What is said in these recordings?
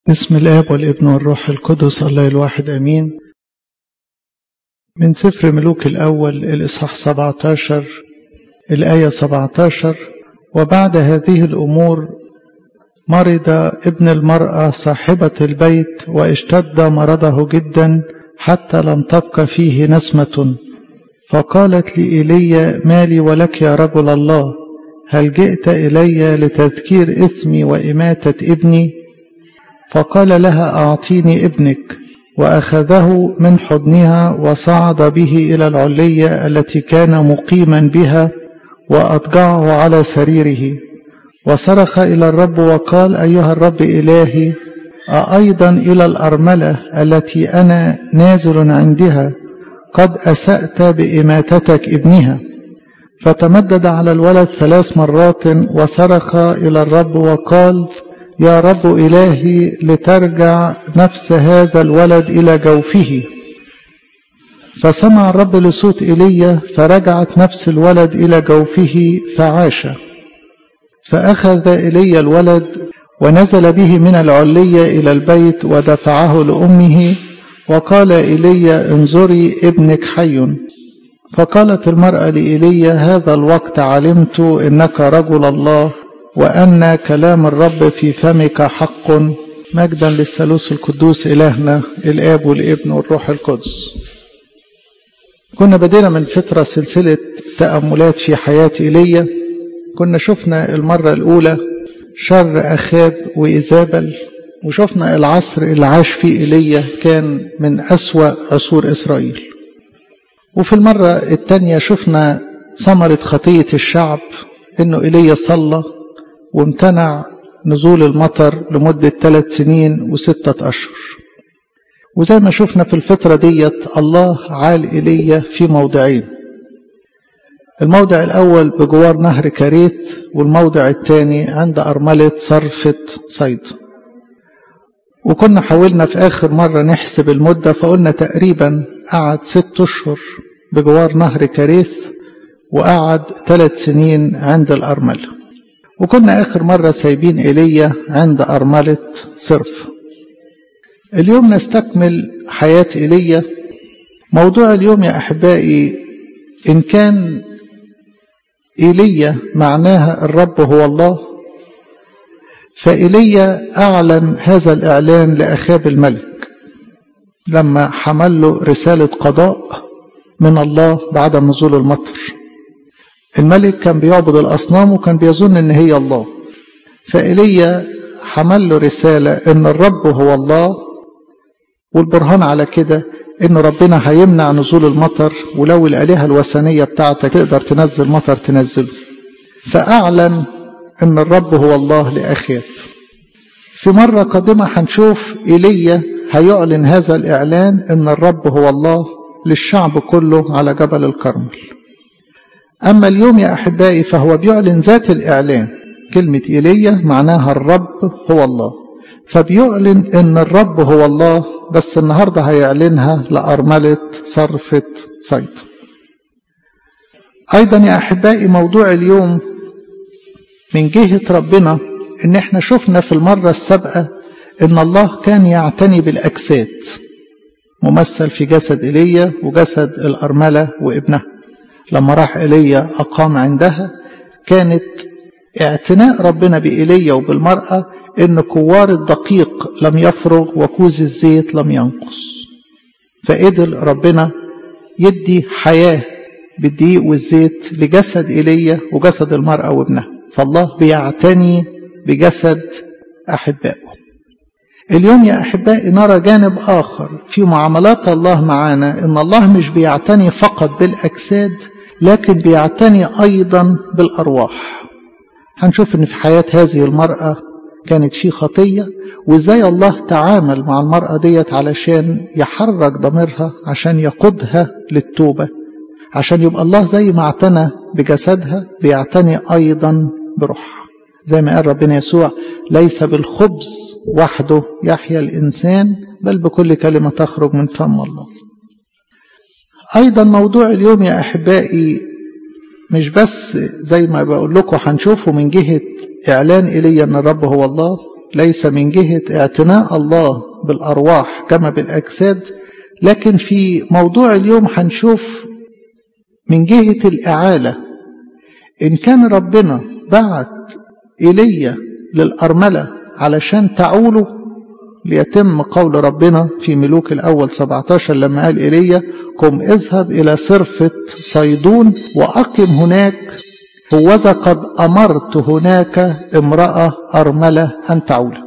بسم الآب والابن والروح القدس الله الواحد أمين من سفر ملوك الأول الإصحاح 17 الآية 17 وبعد هذه الأمور مرض ابن المرأة صاحبة البيت واشتد مرضه جدا حتى لم تبق فيه نسمة فقالت لإيليا مالي ولك يا رجل الله هل جئت إلي لتذكير إثمي وإماتة ابني فقال لها أعطيني ابنك وأخذه من حضنها وصعد به إلى العلية التي كان مقيما بها وأضجعه على سريره وصرخ إلى الرب وقال أيها الرب إلهي أأيضا إلى الأرملة التي أنا نازل عندها قد أسأت بإماتتك ابنها فتمدد على الولد ثلاث مرات وصرخ إلى الرب وقال يا رب إلهي لترجع نفس هذا الولد إلى جوفه فسمع الرب لصوت إيليا فرجعت نفس الولد إلى جوفه فعاش فأخذ إيليا الولد ونزل به من العلية إلى البيت ودفعه لأمه وقال إيليا انظري ابنك حي فقالت المرأة لإيليا هذا الوقت علمت إنك رجل الله وأن كلام الرب في فمك حق مجدا للثالوث القدوس إلهنا الآب والابن والروح القدس كنا بدينا من فترة سلسلة تأملات في حياة إيليا كنا شفنا المرة الأولى شر أخاب وإيزابل وشفنا العصر اللي عاش فيه إيليا كان من أسوأ عصور إسرائيل وفي المرة الثانية شفنا ثمرة خطية الشعب إنه إيليا صلى وامتنع نزول المطر لمدة ثلاث سنين وستة أشهر وزي ما شفنا في الفترة ديت الله عال إيليا في موضعين الموضع الأول بجوار نهر كريث والموضع الثاني عند أرملة صرفة صيد وكنا حاولنا في آخر مرة نحسب المدة فقلنا تقريبا قعد ست أشهر بجوار نهر كريث وقعد ثلاث سنين عند الأرملة وكنا آخر مرة سايبين إيليا عند أرملة صرف اليوم نستكمل حياة إيليا موضوع اليوم يا أحبائي إن كان إيليا معناها الرب هو الله فإيليا أعلن هذا الإعلان لأخاب الملك لما حمل له رسالة قضاء من الله بعد نزول المطر الملك كان بيعبد الأصنام وكان بيظن إن هي الله فإيليا حمل له رسالة إن الرب هو الله والبرهان على كده إن ربنا هيمنع نزول المطر ولو الآلهة الوثنية بتاعتك تقدر تنزل مطر تنزله فأعلن إن الرب هو الله لأخاب في مرة قادمة هنشوف إيليا هيعلن هذا الإعلان إن الرب هو الله للشعب كله على جبل الكرمل أما اليوم يا أحبائي فهو بيعلن ذات الإعلان كلمة إيليا معناها الرب هو الله فبيعلن إن الرب هو الله بس النهاردة هيعلنها لأرملة صرفة صيد أيضا يا أحبائي موضوع اليوم من جهة ربنا إن إحنا شفنا في المرة السابقة إن الله كان يعتني بالأجساد ممثل في جسد إيليا وجسد الأرملة وابنها لما راح إيليا أقام عندها كانت اعتناء ربنا بإيليا وبالمرأة إن كوار الدقيق لم يفرغ وكوز الزيت لم ينقص فقدر ربنا يدي حياة بالدقيق والزيت لجسد إيليا وجسد المرأة وابنها فالله بيعتني بجسد أحبائه اليوم يا أحبائي نرى جانب آخر في معاملات الله معنا إن الله مش بيعتني فقط بالأجساد لكن بيعتني أيضا بالأرواح هنشوف إن في حياة هذه المرأة كانت في خطية وإزاي الله تعامل مع المرأة ديت علشان يحرك ضميرها عشان يقودها للتوبة عشان يبقى الله زي ما اعتنى بجسدها بيعتني أيضا بروحها زي ما قال ربنا يسوع ليس بالخبز وحده يحيا الإنسان بل بكل كلمة تخرج من فم الله أيضا موضوع اليوم يا أحبائي مش بس زي ما بقول لكم هنشوفه من جهة إعلان إيليا أن الرب هو الله ليس من جهة اعتناء الله بالأرواح كما بالأجساد لكن في موضوع اليوم هنشوف من جهة الإعالة إن كان ربنا بعت إيليا للأرملة علشان تعوله ليتم قول ربنا في ملوك الأول 17 لما قال إيليا قم اذهب إلى صرفة صيدون وأقم هناك هوذا قد أمرت هناك امرأة أرملة أن تعولك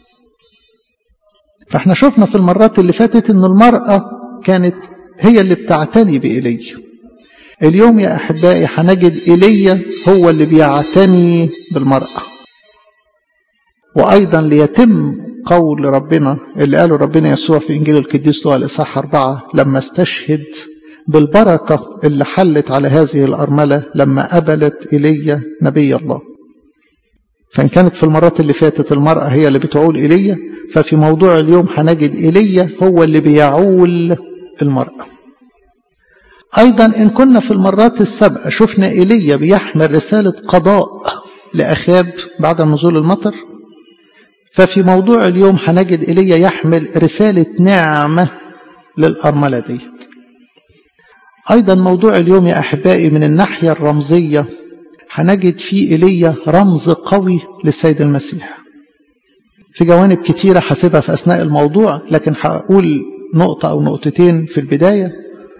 فاحنا شفنا في المرات اللي فاتت ان المرأة كانت هي اللي بتعتني بإيليا اليوم يا أحبائي هنجد إيليا هو اللي بيعتني بالمرأة وأيضا ليتم قول ربنا اللي قاله ربنا يسوع في إنجيل القديس لوقا الإصحاح أربعة لما استشهد بالبركة اللي حلت على هذه الأرملة لما قبلت إيليا نبي الله فإن كانت في المرات اللي فاتت المرأة هي اللي بتعول إيليا ففي موضوع اليوم هنجد إيليا هو اللي بيعول المرأة أيضا إن كنا في المرات السابقة شفنا إيليا بيحمل رسالة قضاء لأخاب بعد نزول المطر ففي موضوع اليوم هنجد إيليا يحمل رسالة نعمة للأرملة ديت أيضا موضوع اليوم يا أحبائي من الناحية الرمزية هنجد فيه إيليا رمز قوي للسيد المسيح في جوانب كتيرة حاسبها في أثناء الموضوع لكن هقول نقطة أو نقطتين في البداية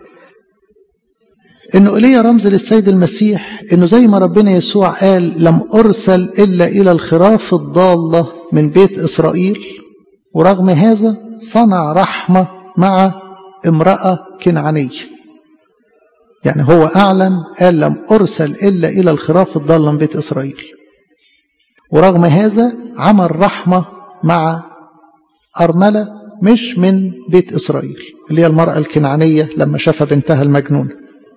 إنه إيليا رمز للسيد المسيح إنه زي ما ربنا يسوع قال لم أرسل إلا إلى الخراف الضالة من بيت إسرائيل ورغم هذا صنع رحمة مع امرأة كنعانية يعني هو أعلن قال لم أرسل إلا إلى الخراف الضالة من بيت إسرائيل ورغم هذا عمل رحمة مع أرملة مش من بيت إسرائيل اللي هي المرأة الكنعانية لما شاف بنتها المجنون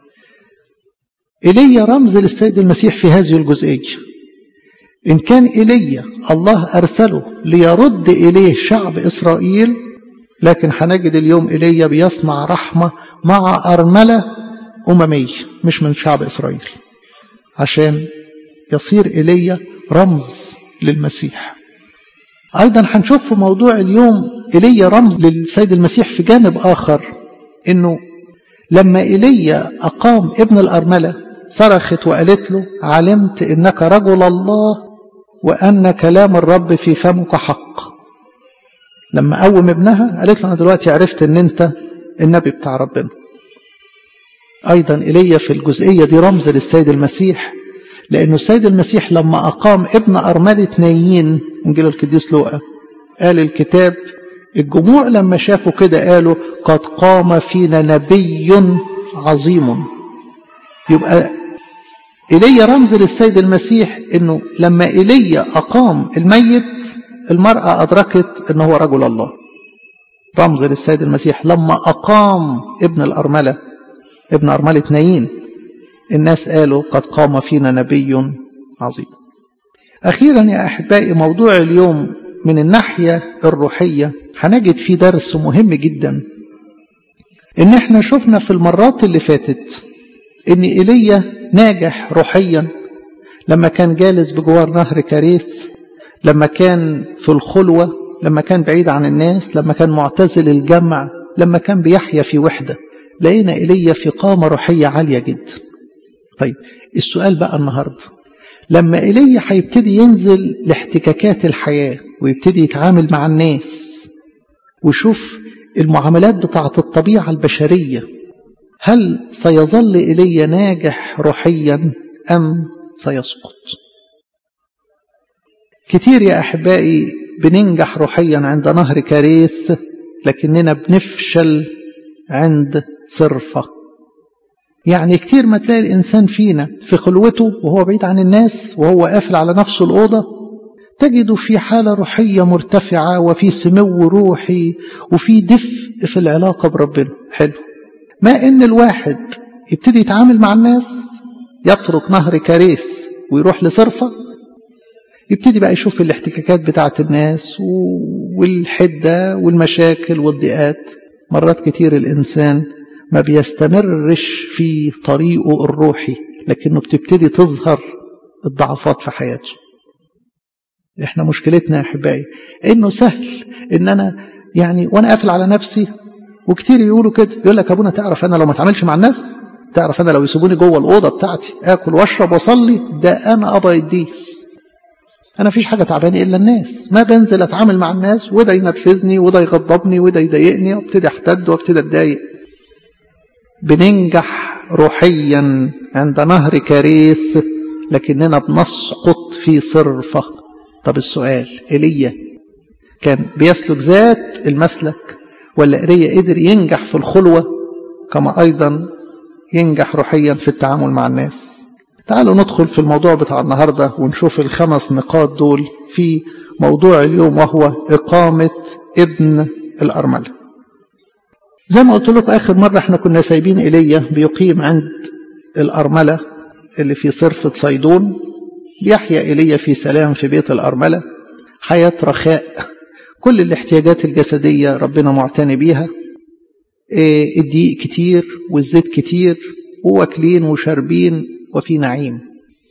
إيليا رمز للسيد المسيح في هذه الجزئية إن كان إيليا الله أرسله ليرد إليه شعب إسرائيل لكن هنجد اليوم إيليا بيصنع رحمة مع أرملة أممية مش من شعب إسرائيل عشان يصير إيليا رمز للمسيح أيضا هنشوف في موضوع اليوم إيليا رمز للسيد المسيح في جانب آخر إنه لما إيليا أقام ابن الأرملة صرخت وقالت له علمت إنك رجل الله وأن كلام الرب في فمك حق لما قوم ابنها قالت له أنا دلوقتي عرفت إن أنت النبي بتاع ربنا أيضا إيليا في الجزئية دي رمز للسيد المسيح لأنه السيد المسيح لما أقام ابن أرملة نايين إنجيل القديس لوقا قال الكتاب الجموع لما شافوا كده قالوا قد قام فينا نبي عظيم يبقى إيليا رمز للسيد المسيح إنه لما إيليا أقام الميت المرأة أدركت إنه هو رجل الله رمز للسيد المسيح لما أقام ابن الأرملة ابن أرملة نايين الناس قالوا قد قام فينا نبي عظيم أخيرا يا أحبائي موضوع اليوم من الناحية الروحية هنجد فيه درس مهم جدا إن احنا شفنا في المرات اللي فاتت إن إيليا ناجح روحيا لما كان جالس بجوار نهر كاريث لما كان في الخلوة لما كان بعيد عن الناس لما كان معتزل الجمع لما كان بيحيا في وحدة لقينا إيليا في قامة روحية عالية جدا طيب السؤال بقى النهاردة لما إيليا هيبتدي ينزل لاحتكاكات الحياة ويبتدي يتعامل مع الناس ويشوف المعاملات بتاعة الطبيعة البشرية هل سيظل إيليا ناجح روحيا أم سيسقط كتير يا أحبائي بننجح روحيا عند نهر كاريث لكننا بنفشل عند صرفة يعني كتير ما تلاقي الإنسان فينا في خلوته وهو بعيد عن الناس وهو قافل على نفسه الأوضة تجد في حالة روحية مرتفعة وفي سمو روحي وفي دفء في العلاقة بربنا حلو ما إن الواحد يبتدي يتعامل مع الناس يترك نهر كاريث ويروح لصرفة يبتدي بقى يشوف الاحتكاكات بتاعة الناس والحدة والمشاكل والضيقات مرات كتير الإنسان ما بيستمرش في طريقه الروحي لكنه بتبتدي تظهر الضعفات في حياته احنا مشكلتنا يا احبائي انه سهل ان انا يعني وانا قافل على نفسي وكتير يقولوا كده يقول لك ابونا تعرف انا لو ما اتعاملش مع الناس تعرف انا لو يسيبوني جوه الاوضه بتاعتي اكل واشرب واصلي ده انا ابا الديس انا فيش حاجه تعباني الا الناس ما بنزل اتعامل مع الناس وده ينرفزني وده يغضبني وده يضايقني وابتدي احتد وابتدي اتضايق بننجح روحيا عند نهر كريث لكننا بنسقط في صرفه طب السؤال ايليا كان بيسلك ذات المسلك ولا ايليا قدر ينجح في الخلوه كما ايضا ينجح روحيا في التعامل مع الناس تعالوا ندخل في الموضوع بتاع النهارده ونشوف الخمس نقاط دول في موضوع اليوم وهو إقامة ابن الأرملة. زي ما قلت لكم آخر مرة احنا كنا سايبين إيليا بيقيم عند الأرملة اللي في صرفة صيدون بيحيا إيليا في سلام في بيت الأرملة حياة رخاء كل الاحتياجات الجسدية ربنا معتني بيها الدقيق كتير والزيت كتير وواكلين وشاربين وفي نعيم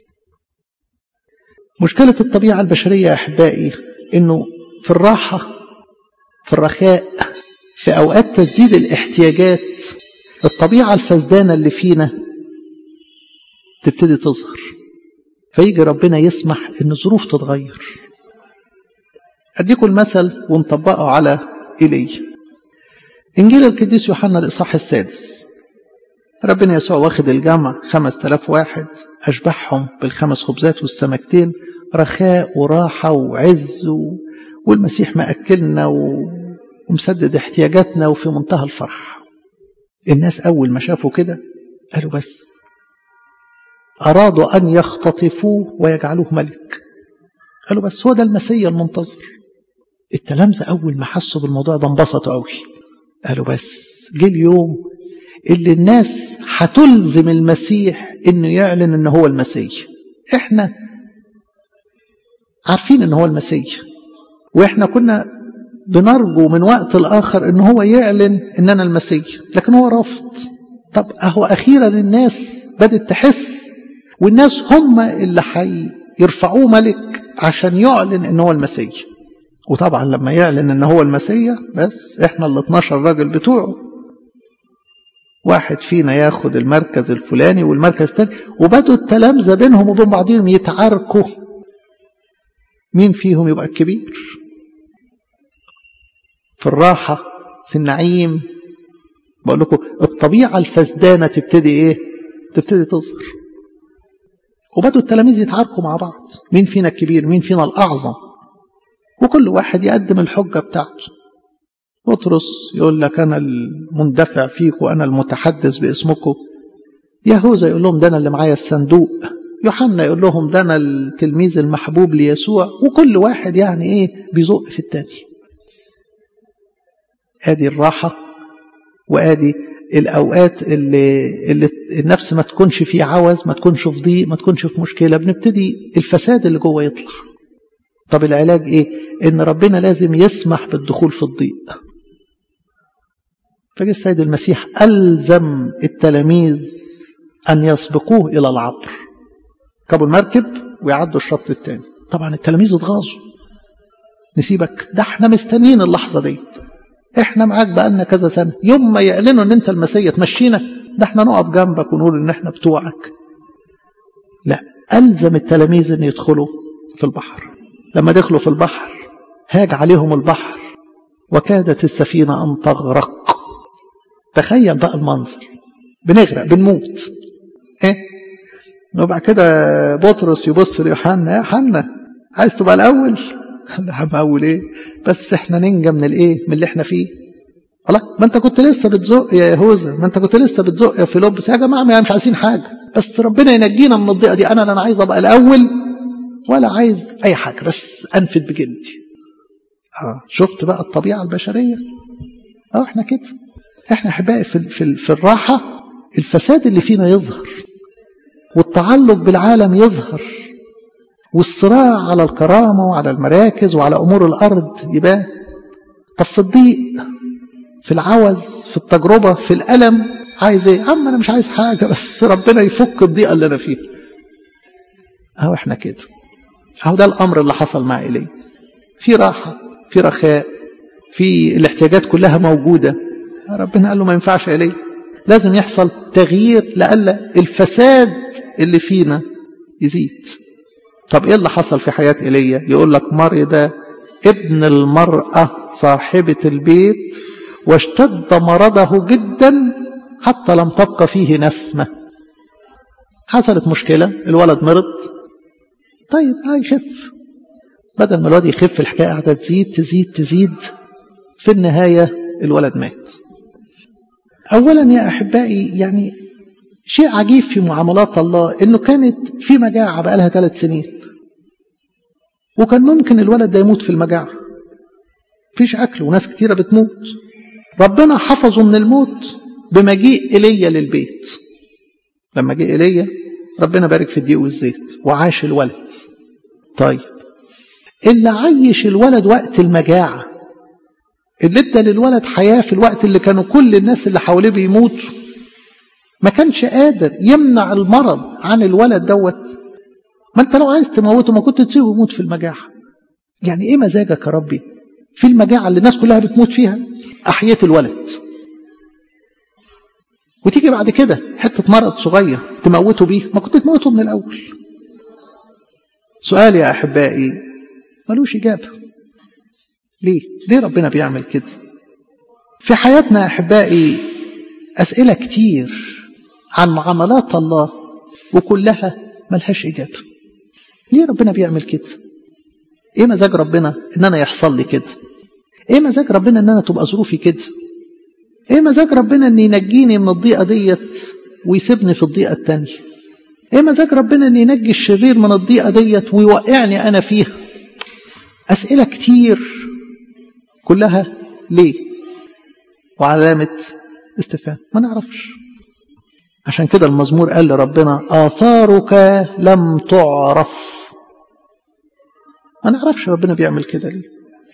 مشكلة الطبيعة البشرية يا أحبائي إنه في الراحة في الرخاء في أوقات تسديد الاحتياجات الطبيعة الفسدانة اللي فينا تبتدي تظهر فيجي ربنا يسمح إن الظروف تتغير أديكم المثل ونطبقه على إيليا إنجيل القديس يوحنا الإصحاح السادس ربنا يسوع واخد الجمع خمس تلاف واحد أشبعهم بالخمس خبزات والسمكتين رخاء وراحة وعز و... والمسيح مأكلنا و... ومسدد احتياجاتنا وفي منتهى الفرح الناس أول ما شافوا كده قالوا بس أرادوا أن يختطفوه ويجعلوه ملك قالوا بس هو ده المسيا المنتظر التلامذة أول ما حسوا بالموضوع ده انبسطوا قوي قالوا بس جه اليوم اللي الناس هتلزم المسيح انه يعلن ان هو المسيح احنا عارفين ان هو المسيح واحنا كنا بنرجو من وقت لاخر ان هو يعلن ان انا المسيح لكن هو رافض طب اهو اخيرا الناس بدات تحس والناس هم اللي هيرفعوه ملك عشان يعلن ان هو المسيح وطبعا لما يعلن ان هو المسيح بس احنا ال 12 راجل بتوعه واحد فينا ياخد المركز الفلاني والمركز الثاني وبدوا التلامذة بينهم وبين بعضهم يتعاركوا مين فيهم يبقى الكبير في الراحة في النعيم بقول لكم الطبيعة الفسدانة تبتدي ايه تبتدي تظهر وبدوا التلاميذ يتعاركوا مع بعض مين فينا الكبير مين فينا الأعظم وكل واحد يقدم الحجة بتاعته بطرس يقول لك أنا المندفع فيك وأنا المتحدث باسمكم يهوذا يقول لهم ده أنا اللي معايا الصندوق يوحنا يقول لهم ده أنا التلميذ المحبوب ليسوع وكل واحد يعني إيه بيزق في التاني آدي الراحة وآدي الأوقات اللي, اللي النفس ما تكونش فيه عوز ما تكونش في ضيق ما تكونش في مشكلة بنبتدي الفساد اللي جوه يطلع طب العلاج إيه إن ربنا لازم يسمح بالدخول في الضيق فجاء السيد المسيح ألزم التلاميذ أن يسبقوه إلى العبر ركبوا المركب ويعدوا الشط الثاني طبعا التلاميذ اتغاظوا نسيبك ده احنا مستنيين اللحظة دي احنا معاك بقالنا كذا سنة يوم ما يعلنوا ان انت المسيح تمشينا ده احنا نقف جنبك ونقول ان احنا بتوعك لا ألزم التلاميذ ان يدخلوا في البحر لما دخلوا في البحر هاج عليهم البحر وكادت السفينة أن تغرق تخيل بقى المنظر بنغرق بنموت ايه وبعد كده بطرس يبص ليوحنا يا حنا عايز تبقى الاول يا عم اول ايه بس احنا ننجى من الايه من اللي احنا فيه الله ما انت كنت لسه بتزق يا يهوذا ما انت كنت لسه بتزق يا فيلبس يا جماعه ما مش عايزين حاجه بس ربنا ينجينا من الضيقه دي انا لا انا عايز ابقى الاول ولا عايز اي حاجه بس انفد بجلدي اه شفت بقى الطبيعه البشريه اه احنا كده احنا احبائي في, في, في الراحه الفساد اللي فينا يظهر والتعلق بالعالم يظهر والصراع على الكرامه وعلى المراكز وعلى امور الارض يبان طب في الضيق في العوز في التجربه في الالم عايز ايه عم انا مش عايز حاجه بس ربنا يفك الضيقه اللي انا فيها اهو احنا كده اهو ده الامر اللي حصل مع ايليا في راحه في رخاء في الاحتياجات كلها موجوده ربنا قال له ما ينفعش ايليا لازم يحصل تغيير لألا الفساد اللي فينا يزيد طب ايه اللي حصل في حياة ايليا يقول لك مرض ابن المرأة صاحبة البيت واشتد مرضه جدا حتى لم تبقى فيه نسمة حصلت مشكلة الولد مرض طيب هيخف بدل ما الولد يخف الحكاية قاعدة تزيد تزيد تزيد في النهاية الولد مات أولا يا أحبائي يعني شيء عجيب في معاملات الله إنه كانت في مجاعة بقالها ثلاث سنين وكان ممكن الولد ده يموت في المجاعة فيش أكل وناس كتيرة بتموت ربنا حفظه من الموت بمجيء إيليا للبيت لما جه إيليا ربنا بارك في الدقيق والزيت وعاش الولد طيب اللي عيش الولد وقت المجاعة اللي ادى للولد حياة في الوقت اللي كانوا كل الناس اللي حواليه بيموتوا ما كانش قادر يمنع المرض عن الولد دوت ما انت لو عايز تموته ما كنت تسيبه يموت في المجاعة يعني ايه مزاجك يا ربي في المجاعة اللي الناس كلها بتموت فيها أحييت الولد وتيجي بعد كده حتة مرض صغير تموته بيه ما كنت تموته من الأول سؤال يا أحبائي ملوش إجابة ليه؟ ليه ربنا بيعمل كده؟ في حياتنا يا أحبائي أسئلة كتير عن معاملات الله وكلها ملهاش إجابة ليه ربنا بيعمل كده؟ إيه مزاج ربنا إن أنا يحصل لي كده؟ إيه مزاج ربنا إن أنا تبقى ظروفي كده؟ إيه مزاج ربنا إن ينجيني من الضيقة ديت ويسيبني في الضيقة التانية؟ إيه مزاج ربنا إن ينجي الشرير من الضيقة ديت ويوقعني أنا فيها؟ أسئلة كتير كلها ليه وعلامة استفهام ما نعرفش عشان كده المزمور قال لربنا آثارك لم تعرف ما نعرفش ربنا بيعمل كده ليه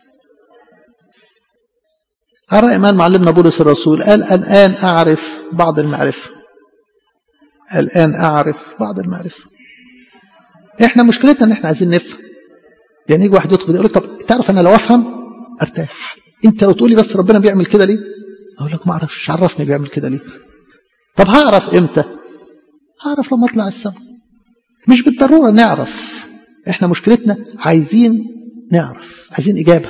على إيمان معلمنا بولس الرسول قال الآن أعرف بعض المعرفة الآن أعرف بعض المعرفة إحنا مشكلتنا إن إحنا عايزين نفهم يعني يجي واحد يدخل يقول لك طب تعرف أنا لو أفهم ارتاح انت لو تقولي بس ربنا بيعمل كده ليه اقول لك ما اعرفش عرفني بيعمل كده ليه طب هعرف امتى هعرف لما اطلع السماء مش بالضروره نعرف احنا مشكلتنا عايزين نعرف عايزين اجابه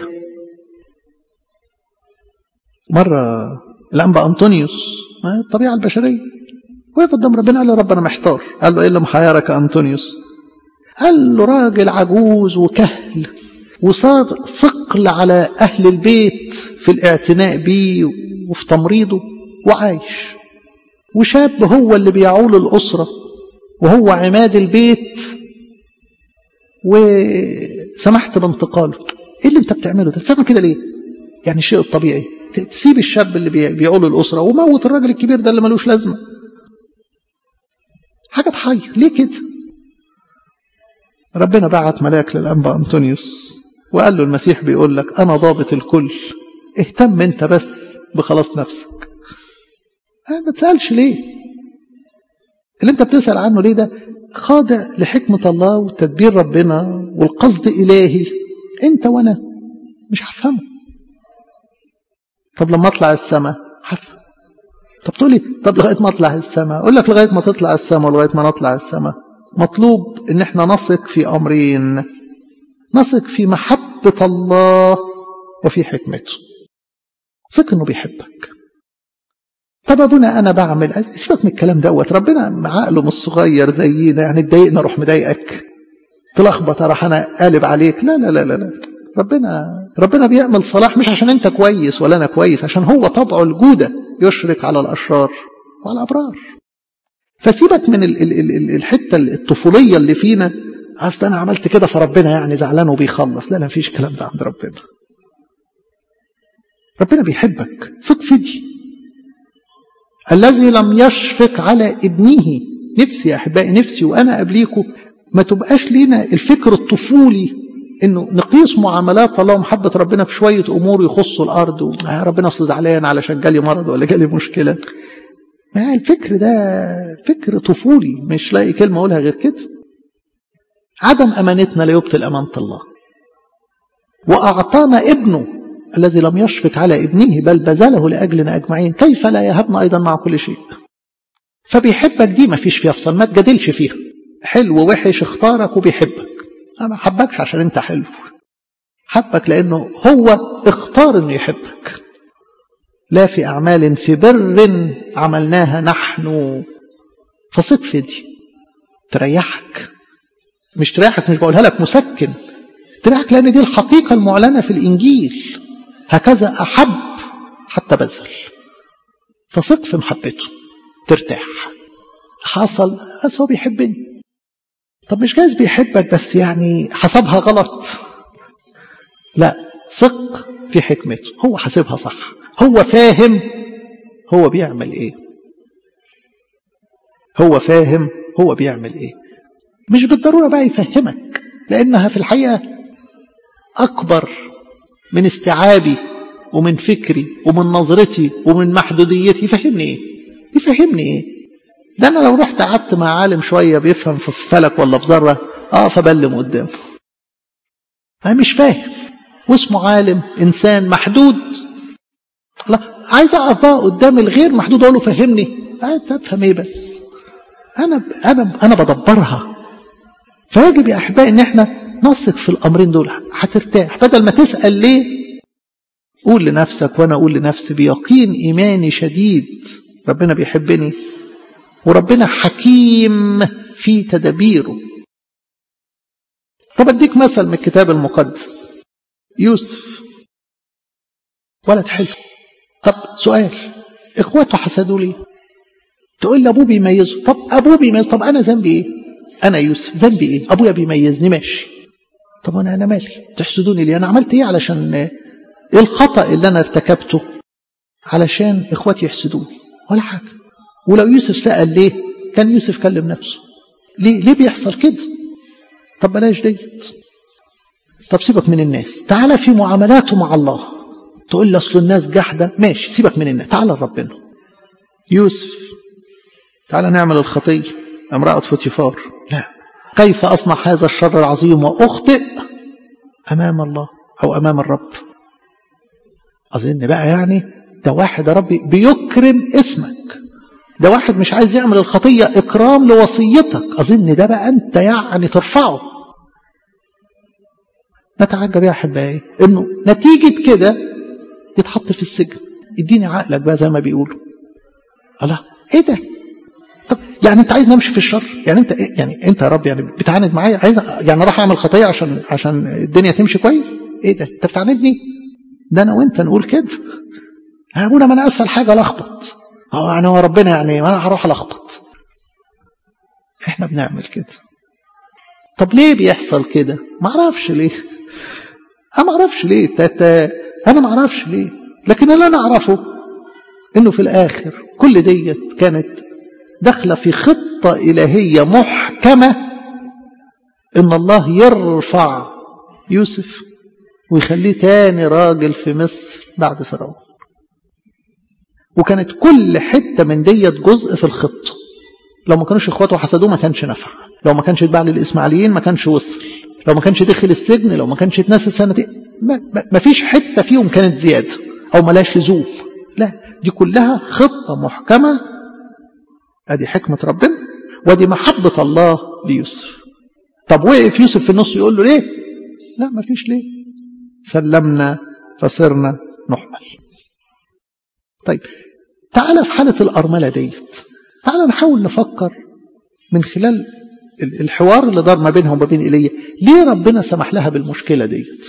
مره الانبا انطونيوس الطبيعه البشريه وقف قدام ربنا قال له رب انا محتار قال له ايه اللي محيرك يا انطونيوس قال له راجل عجوز وكهل وصار ثقل على أهل البيت في الاعتناء بيه وفي تمريضه وعايش وشاب هو اللي بيعول الأسرة وهو عماد البيت وسمحت بانتقاله ايه اللي انت بتعمله ده بتعمل كده ليه يعني الشيء الطبيعي تسيب الشاب اللي بيعول الأسرة وموت الراجل الكبير ده اللي ملوش لازمة حاجة تحير ليه كده ربنا بعت ملاك للأنبا أنطونيوس وقال له المسيح بيقول لك أنا ضابط الكل اهتم أنت بس بخلاص نفسك ما تسألش ليه اللي أنت بتسأل عنه ليه ده خاضع لحكمة الله وتدبير ربنا والقصد إلهي أنت وأنا مش هفهمه طب لما أطلع السماء هفهم طب تقولي طب لغاية ما أطلع السماء أقول لك لغاية ما تطلع السماء ولغاية ما نطلع السماء مطلوب ان احنا نثق في امرين نثق في محبة الله وفي حكمته ثق انه بيحبك طب ابونا انا بعمل سيبك من الكلام دوت ربنا عقله مش صغير زينا يعني تضايقنا اروح مضايقك تلخبط اروح انا قالب عليك لا لا لا لا, لا. ربنا ربنا بيعمل صلاح مش عشان انت كويس ولا انا كويس عشان هو طبعه الجوده يشرك على الاشرار وعلى الابرار فسيبك من ال ال ال الحته الطفوليه اللي فينا اصل انا عملت كده فربنا يعني زعلان وبيخلص لا لا مفيش الكلام ده عند ربنا ربنا بيحبك ثق في دي الذي لم يشفق على ابنه نفسي يا احبائي نفسي وانا قبليكم ما تبقاش لينا الفكر الطفولي انه نقيس معاملات الله ومحبه ربنا في شويه امور يخصوا الارض ربنا اصله زعلان علشان جالي مرض ولا جالي مشكله ما الفكر ده فكر طفولي مش لاقي كلمة أقولها غير كده عدم أمانتنا لا يبطل أمانة الله وأعطانا ابنه الذي لم يشفق على ابنه بل بذله لأجلنا أجمعين كيف لا يهبنا أيضا مع كل شيء فبيحبك دي ما فيش فيها فصل ما تجادلش فيها حلو ووحش اختارك وبيحبك ما حبكش عشان انت حلو حبك لأنه هو اختار انه يحبك لا في أعمال في بر عملناها نحن فثق في دي تريحك مش تريحك مش بقولها لك مسكن تريحك لأن دي الحقيقة المعلنة في الإنجيل هكذا أحب حتى بذل فثق في محبته ترتاح حصل بس هو بيحبني طب مش جايز بيحبك بس يعني حسبها غلط لا ثق في حكمته هو حاسبها صح هو فاهم هو بيعمل ايه هو فاهم هو بيعمل ايه مش بالضرورة بقى يفهمك لأنها في الحقيقة أكبر من استيعابي ومن فكري ومن نظرتي ومن محدوديتي يفهمني ايه يفهمني ايه ده انا لو رحت قعدت مع عالم شوية بيفهم في فلك ولا في ذرة اه فبلم قدامه انا مش فاهم واسمه عالم انسان محدود لا عايز اقف بقى قدام الغير محدود اقول له فهمني افهم ايه بس انا انا انا بدبرها فيجب يا احبائي ان احنا نثق في الامرين دول هترتاح بدل ما تسال ليه قول لنفسك وانا اقول لنفسي بيقين ايماني شديد ربنا بيحبني وربنا حكيم في تدابيره طب اديك مثل من الكتاب المقدس يوسف ولد حلو طب سؤال اخواته حسدوا ليه تقول لي ابوه بيميزه طب ابوه بيميز طب انا ذنبي ايه انا يوسف ذنبي ايه ابويا بيميزني ماشي طب انا انا مالي تحسدوني ليه انا عملت ايه علشان ايه الخطا اللي انا ارتكبته علشان اخواتي يحسدوني ولا حاجه ولو يوسف سال ليه كان يوسف كلم نفسه ليه ليه بيحصل كده طب بلاش ديت طب سيبك من الناس تعالى في معاملاته مع الله تقول لي اصل الناس جحده ماشي سيبك من الناس تعالى لربنا يوسف تعالى نعمل الخطيه امراه فوتيفار لا كيف اصنع هذا الشر العظيم واخطئ امام الله او امام الرب اظن بقى يعني ده واحد يا ربي بيكرم اسمك ده واحد مش عايز يعمل الخطيه اكرام لوصيتك اظن ده بقى انت يعني ترفعه نتعجب يا احبائي انه نتيجه كده يتحط في السجن اديني عقلك بقى زي ما بيقولوا الله ايه ده طب يعني انت عايز نمشي في الشر يعني انت إيه؟ يعني انت يا رب يعني بتعاند معايا عايز يعني راح اعمل خطيه عشان عشان الدنيا تمشي كويس ايه ده انت بتعاندني ده انا وانت نقول كده ابونا ما انا اسهل حاجه الخبط اه يعني هو ربنا يعني ما انا هروح الخبط احنا بنعمل كده طب ليه بيحصل كده ما اعرفش ليه انا ما اعرفش ليه تاتا انا ما اعرفش ليه لكن اللي انا اعرفه انه في الاخر كل ديت كانت داخله في خطه الهيه محكمه ان الله يرفع يوسف ويخليه تاني راجل في مصر بعد فرعون وكانت كل حته من ديت جزء في الخطه لو ما كانوش اخواته حسدوه ما كانش نفع لو ما كانش اتباع للاسماعيليين ما كانش وصل لو ما كانش دخل السجن لو ما كانش اتنسى سنتين ما, ما, ما فيش حته فيهم كانت زياده او ملاش لزوم لا دي كلها خطه محكمه ادي حكمه ربنا ودي محبه الله ليوسف طب وقف يوسف في النص يقول له ليه لا ما فيش ليه سلمنا فصرنا نحمل طيب تعالى في حالة الأرملة ديت تعالى نحاول نفكر من خلال الحوار اللي دار ما بينها وما بين إيليا ليه ربنا سمح لها بالمشكلة ديت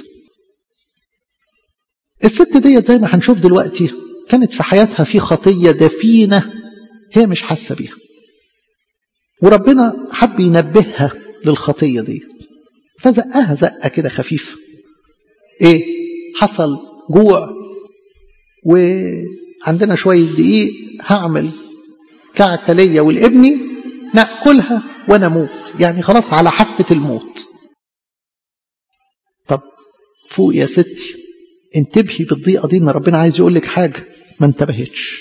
الست ديت زي ما هنشوف دلوقتي كانت في حياتها في خطية دفينة هي مش حاسة بيها وربنا حب ينبهها للخطية ديت فزقها زقة كده خفيفة ايه حصل جوع وعندنا شوية دقيق هعمل كعكة ليا والابني ناكلها وانا موت يعني خلاص على حافة الموت طب فوق يا ستي انتبهي بالضيقة دي ان ربنا عايز يقول لك حاجة ما انتبهتش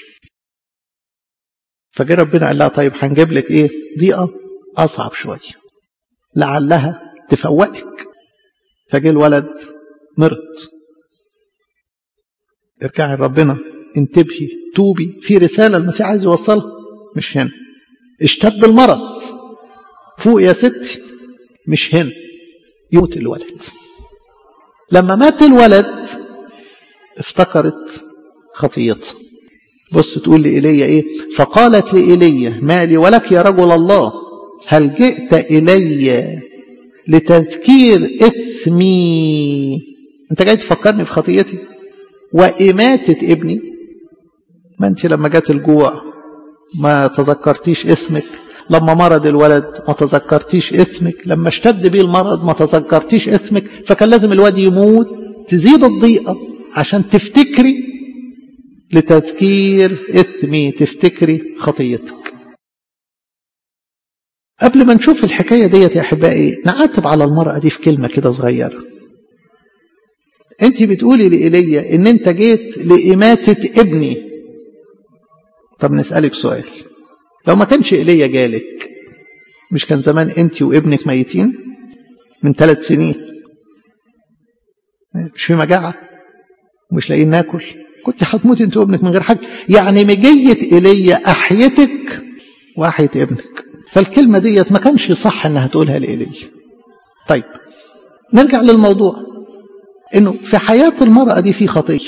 فجاء ربنا قال لها طيب هنجيب لك ايه ضيقة اصعب شوية لعلها تفوقك فجه الولد مرض ارجعي لربنا انتبهي توبي في رسالة المسيح عايز يوصلها مش هنا اشتد المرض فوق يا ستي مش هنا يموت الولد لما مات الولد افتكرت خطيتها بص تقول لإيليا ايه فقالت لإيليا ما لي ولك يا رجل الله هل جئت إلي لتذكير إثمي أنت جاي تفكرني في خطيتي وإماتة ابني ما أنت لما جات الجوع ما تذكرتيش إثمك لما مرض الولد ما تذكرتيش إثمك لما اشتد بيه المرض ما تذكرتيش إثمك فكان لازم الواد يموت تزيد الضيقة عشان تفتكري لتذكير إثمي تفتكري خطيتك قبل ما نشوف الحكاية ديت يا أحبائي نعاتب على المرأة دي في كلمة كده صغيرة أنت بتقولي لإيليا إن أنت جيت لإماتة ابني طب نسألك سؤال لو ما كانش إيليا جالك مش كان زمان أنت وابنك ميتين من ثلاث سنين مش في مجاعة مش لاقيين ناكل كنت هتموت انت وابنك من غير حاجة يعني مجية إيليا أحيتك وأحيت ابنك فالكلمة ديت ما كانش صح انها تقولها لإيليا طيب نرجع للموضوع انه في حياة المرأة دي في خطية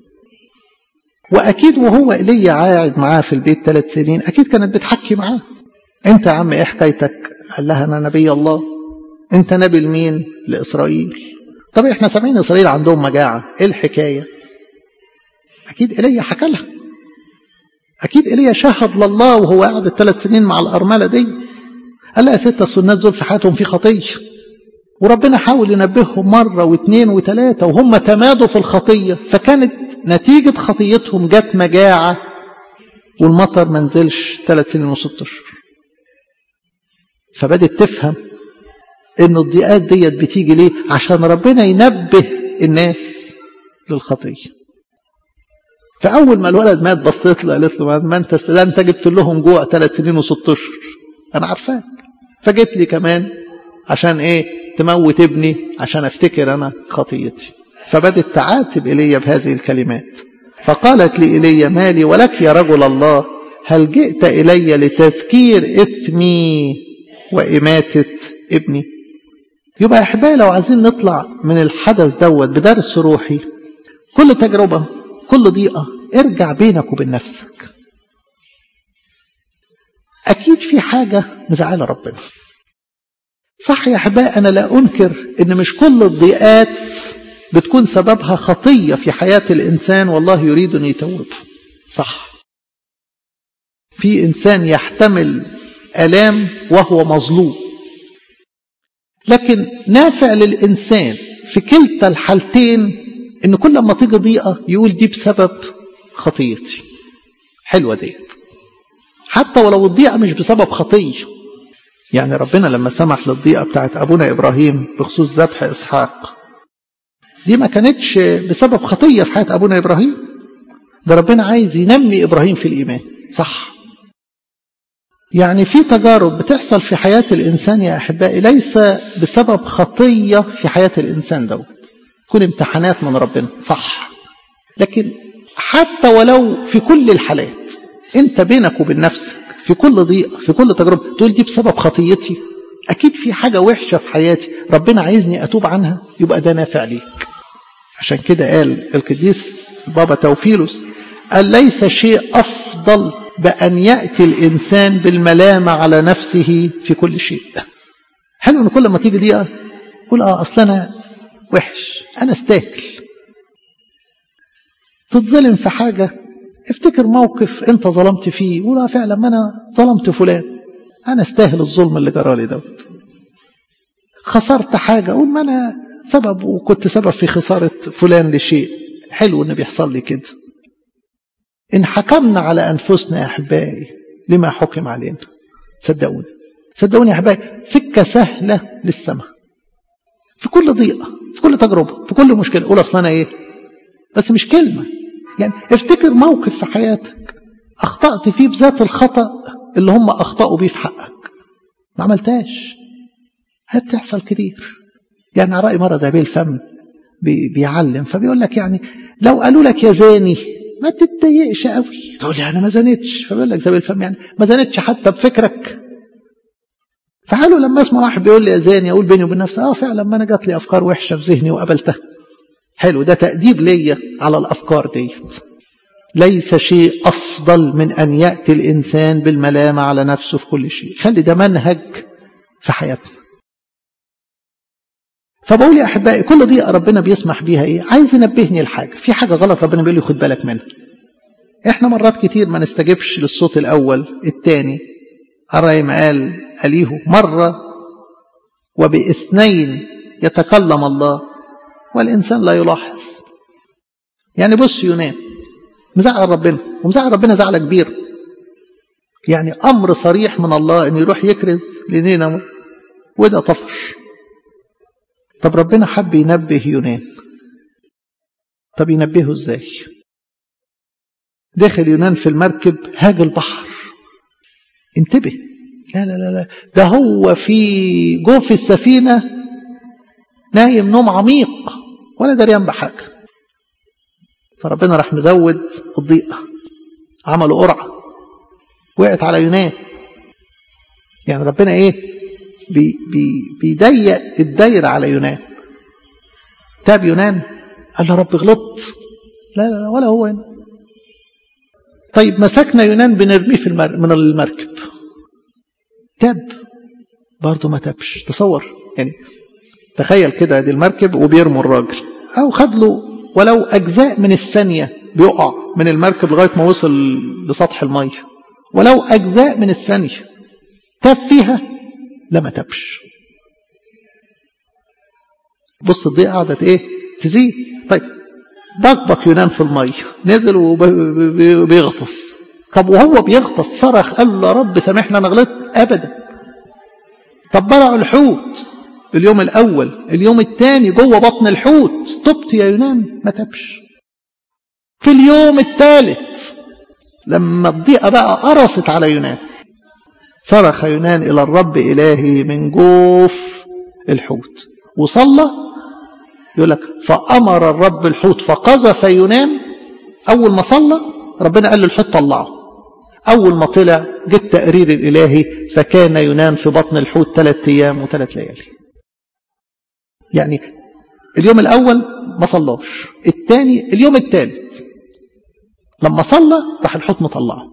واكيد وهو ايليا قاعد معاه في البيت ثلاث سنين اكيد كانت بتحكي معاه انت يا عم ايه حكايتك قال لها انا نبي الله انت نبي لمين لاسرائيل طب احنا سامعين اسرائيل عندهم مجاعة ايه الحكاية اكيد ايليا حكى لها أكيد إيليا شهد لله وهو قاعد الثلاث سنين مع الأرملة دي قال لها يا ستة أصل الناس دول في حياتهم في خطية وربنا حاول ينبههم مرة واثنين وثلاثة وهم تمادوا في الخطية فكانت نتيجة خطيتهم جت مجاعة والمطر ما نزلش ثلاث سنين وست أشهر فبدت تفهم إن الضيقات ديت بتيجي ليه عشان ربنا ينبه الناس للخطيه فأول ما الولد مات بصيت له قالت له ما أنت لا أنت جبت لهم جوع ثلاث سنين وست أشهر أنا عارفاك فجيت لي كمان عشان إيه تموت ابني عشان أفتكر أنا خطيتي فبدت تعاتب إلي بهذه الكلمات فقالت لي إلي مالي ولك يا رجل الله هل جئت إلي لتذكير إثمي وإماتة ابني يبقى يا أحبائي لو عايزين نطلع من الحدث دوت بدرس روحي كل تجربة كل ضيقة ارجع بينك وبين نفسك أكيد في حاجة مزعلة ربنا صح يا أحبائي أنا لا أنكر إن مش كل الضيقات بتكون سببها خطية في حياة الإنسان والله يريد أن يتوب صح في إنسان يحتمل ألام وهو مظلوم لكن نافع للإنسان في كلتا الحالتين ان كل ما تيجي ضيقه يقول دي بسبب خطيتي حلوه ديت حتى ولو الضيقه مش بسبب خطيه يعني ربنا لما سمح للضيقه بتاعت ابونا ابراهيم بخصوص ذبح اسحاق دي ما كانتش بسبب خطيه في حياه ابونا ابراهيم ده ربنا عايز ينمي ابراهيم في الايمان صح يعني في تجارب بتحصل في حياه الانسان يا احبائي ليس بسبب خطيه في حياه الانسان دوت تكون امتحانات من ربنا صح لكن حتى ولو في كل الحالات انت بينك وبين نفسك في كل ضيقة في كل تجربة تقول دي بسبب خطيتي أكيد في حاجة وحشة في حياتي ربنا عايزني أتوب عنها يبقى ده نافع ليك عشان كده قال القديس بابا توفيلوس قال ليس شيء أفضل بأن يأتي الإنسان بالملامة على نفسه في كل شيء حلو أن كل ما تيجي ضيقة قول آه أصل أنا وحش أنا استاهل تتظلم في حاجة افتكر موقف انت ظلمت فيه ولا فعلا ما انا ظلمت فلان انا استاهل الظلم اللي جرالي دوت خسرت حاجة اقول ما انا سبب وكنت سبب في خسارة فلان لشيء حلو ان بيحصل لي كده ان حكمنا على انفسنا يا احبائي لما حكم علينا صدقوني صدقوني يا احبائي سكة سهلة للسماء في كل ضيقة في كل تجربة في كل مشكلة قول اصل انا ايه بس مش كلمة يعني افتكر موقف في حياتك أخطأت فيه بذات الخطأ اللي هم أخطأوا بيه في حقك ما عملتاش بتحصل كتير يعني على رأي مرة زي الفم بي بيعلم فبيقول لك يعني لو قالوا لك يا زاني ما تتضايقش قوي تقول لي انا ما زنتش فبيقول لك زي الفم يعني ما زنتش حتى بفكرك فحلو لما اسمع واحد بيقول لي يا زاني اقول بيني وبين نفسي اه فعلا ما انا جات لي افكار وحشه في ذهني وقبلتها حلو ده تأديب ليا على الافكار ديت ليس شيء افضل من ان ياتي الانسان بالملامه على نفسه في كل شيء خلي ده منهج في حياتنا فبقول يا احبائي كل دي ربنا بيسمح بيها ايه عايز ينبهني لحاجه في حاجه غلط ربنا بيقول لي خد بالك منها احنا مرات كتير ما نستجبش للصوت الاول الثاني الرأي ما قال أليه مرة وباثنين يتكلم الله والإنسان لا يلاحظ يعني بص يونان مزعل ربنا ومزعل ربنا زعلة كبير يعني أمر صريح من الله أن يروح يكرز لنينوى وده طفش طب ربنا حب ينبه يونان طب ينبهه ازاي دخل يونان في المركب هاج البحر انتبه لا لا لا لا ده هو في جوف السفينة نايم نوم عميق ولا دريان بحاجة فربنا راح مزود الضيقة عملوا قرعة وقعت على يونان يعني ربنا ايه بي بي بيضيق الدايرة على يونان تاب يونان قال له رب غلطت لا لا لا ولا هو هنا طيب مسكنا يونان بنرميه في المر... من المركب تاب برضه ما تابش تصور يعني تخيل كده دي المركب وبيرموا الراجل او خد له ولو اجزاء من الثانيه بيقع من المركب لغايه ما وصل لسطح الميه ولو اجزاء من الثانيه تاب فيها لا ما تابش بص الضيقه قعدت ايه تزيد طيب بكبك يونان في الميه نزل وبيغطس طب وهو بيغطس صرخ قال له يا رب سامحنا انا غلطت ابدا طب بلعوا الحوت اليوم الاول اليوم الثاني جوه بطن الحوت تبت يا يونان ما تبش في اليوم الثالث لما الضيقه بقى قرصت على يونان صرخ يونان الى الرب الهي من جوف الحوت وصلى يقول لك فامر الرب الحوت فقذف يونان اول ما صلى ربنا قال له الحوت طلعه أول ما طلع جه التقرير الإلهي فكان يونان في بطن الحوت ثلاث أيام وثلاث ليالي يعني اليوم الأول ما صلاش الثاني اليوم الثالث لما صلى راح الحوت مطلعه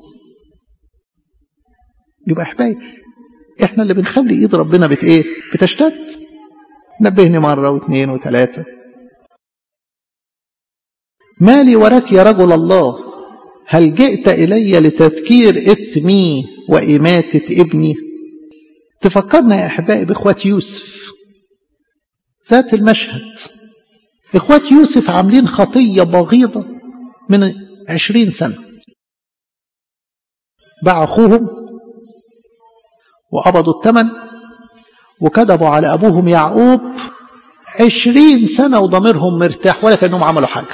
يبقى احبائي احنا اللي بنخلي ايد ربنا بت ايه بتشتد نبهني مرة واثنين وثلاثة مالي وراك يا رجل الله هل جئت إلي لتذكير إثمي وإماتة ابني تفكرنا يا أحبائي بإخوة يوسف ذات المشهد إخوة يوسف عاملين خطية بغيضة من عشرين سنة باع أخوهم وقبضوا الثمن وكذبوا على أبوهم يعقوب عشرين سنة وضميرهم مرتاح ولا كأنهم عملوا حاجة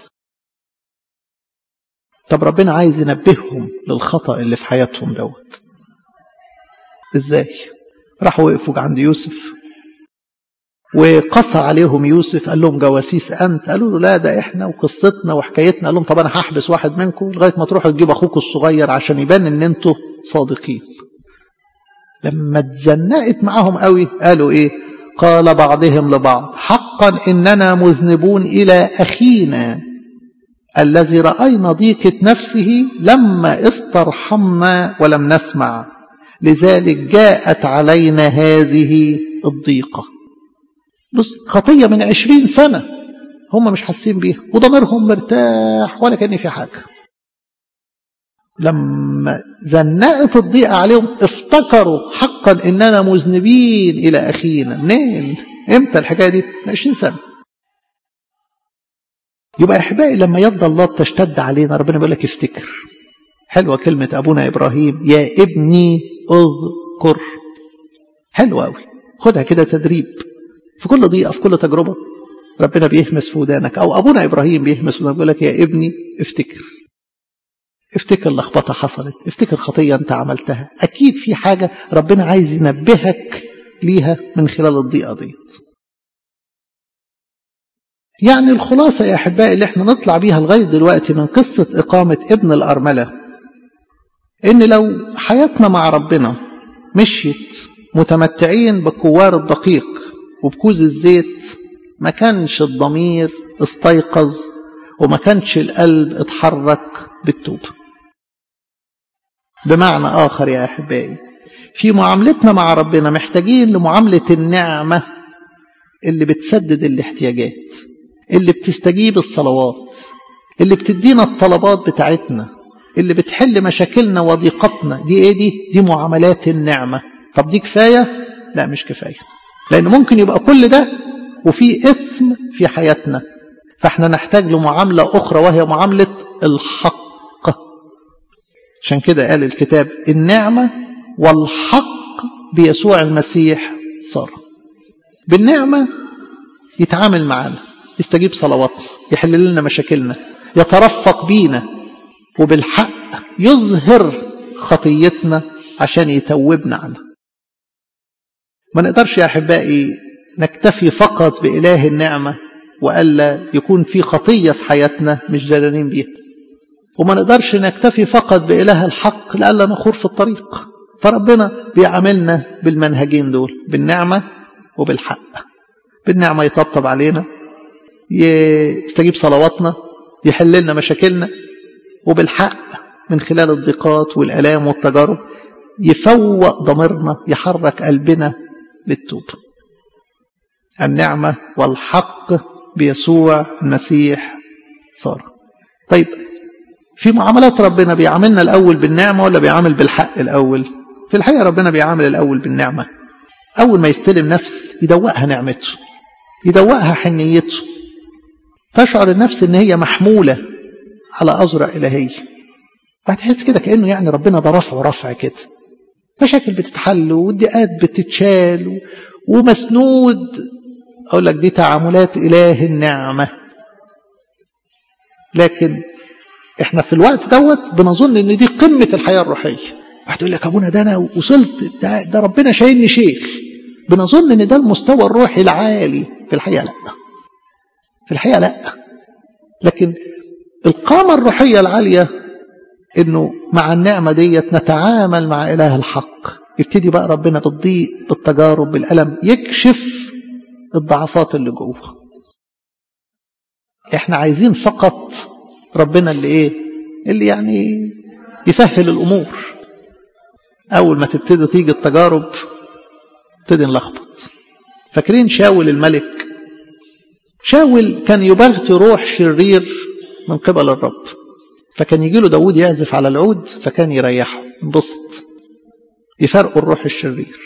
طب ربنا عايز ينبههم للخطأ اللي في حياتهم دوت ازاي راحوا وقفوا عند يوسف وقصى عليهم يوسف قال لهم جواسيس انت قالوا له لا ده احنا وقصتنا وحكايتنا قال لهم طب انا هحبس واحد منكم لغايه ما تروحوا تجيب اخوكم الصغير عشان يبان ان انتوا صادقين لما اتزنقت معاهم قوي قالوا ايه قال بعضهم لبعض حقا اننا مذنبون الى اخينا الذي رأينا ضيقة نفسه لما استرحمنا ولم نسمع لذلك جاءت علينا هذه الضيقة بص خطية من عشرين سنة هم مش حاسين بيها وضميرهم مرتاح ولا كان في حاجة لما زنقت الضيقة عليهم افتكروا حقا اننا مذنبين الى اخينا منين امتى الحكاية دي من 20 سنة يبقى احبائي لما يد الله تشتد علينا ربنا بيقول لك افتكر حلوه كلمه ابونا ابراهيم يا ابني اذكر حلوه قوي خدها كده تدريب في كل ضيقه في كل تجربه ربنا بيهمس في ودانك او ابونا ابراهيم بيهمس في ودانك بيقول لك يا ابني افتكر افتكر لخبطه حصلت افتكر خطيه انت عملتها اكيد في حاجه ربنا عايز ينبهك ليها من خلال الضيقة ديت يعني الخلاصة يا أحبائي اللي احنا نطلع بيها لغاية دلوقتي من قصة إقامة ابن الأرملة إن لو حياتنا مع ربنا مشيت متمتعين بالكوار الدقيق وبكوز الزيت ما كانش الضمير استيقظ وما كانش القلب اتحرك بالتوبة بمعنى آخر يا أحبائي في معاملتنا مع ربنا محتاجين لمعاملة النعمة اللي بتسدد الاحتياجات اللي بتستجيب الصلوات اللي بتدينا الطلبات بتاعتنا اللي بتحل مشاكلنا وضيقتنا دي ايه دي دي معاملات النعمة طب دي كفاية لا مش كفاية لان ممكن يبقى كل ده وفي اثم في حياتنا فاحنا نحتاج لمعاملة اخرى وهي معاملة الحق عشان كده قال الكتاب النعمة والحق بيسوع المسيح صار بالنعمة يتعامل معنا يستجيب صلواتنا يحل لنا مشاكلنا يترفق بينا وبالحق يظهر خطيتنا عشان يتوبنا عنها ما نقدرش يا أحبائي نكتفي فقط بإله النعمة وألا يكون في خطية في حياتنا مش جلالين بيها وما نقدرش نكتفي فقط بإله الحق لألا نخور في الطريق فربنا بيعاملنا بالمنهجين دول بالنعمة وبالحق بالنعمة يطبطب علينا يستجيب صلواتنا يحل لنا مشاكلنا وبالحق من خلال الضيقات والآلام والتجارب يفوق ضميرنا يحرك قلبنا للتوب النعمة والحق بيسوع المسيح صار طيب في معاملات ربنا بيعاملنا الأول بالنعمة ولا بيعامل بالحق الأول في الحقيقة ربنا بيعامل الأول بالنعمة أول ما يستلم نفس يدوقها نعمته يدوقها حنيته تشعر النفس ان هي محمولة على أزرع إلهية وهتحس كده كأنه يعني ربنا ده رفع رفع كده مشاكل بتتحل والضيقات بتتشال ومسنود أقول لك دي تعاملات إله النعمة لكن احنا في الوقت دوت بنظن ان دي قمة الحياة الروحية واحد يقول لك ابونا ده انا وصلت ده, ده ربنا شايلني شيخ بنظن ان ده المستوى الروحي العالي في الحقيقة لا في الحقيقة لا لكن القامة الروحية العالية انه مع النعمة ديت نتعامل مع اله الحق يبتدي بقى ربنا بالضيق بالتجارب بالألم يكشف الضعفات اللي جوه احنا عايزين فقط ربنا اللي ايه اللي يعني يسهل الامور اول ما تبتدي تيجي التجارب ابتدي نلخبط فاكرين شاول الملك شاول كان يبغت روح شرير من قبل الرب فكان يجي له داود يعزف على العود فكان يريحه ينبسط يفرقوا الروح الشرير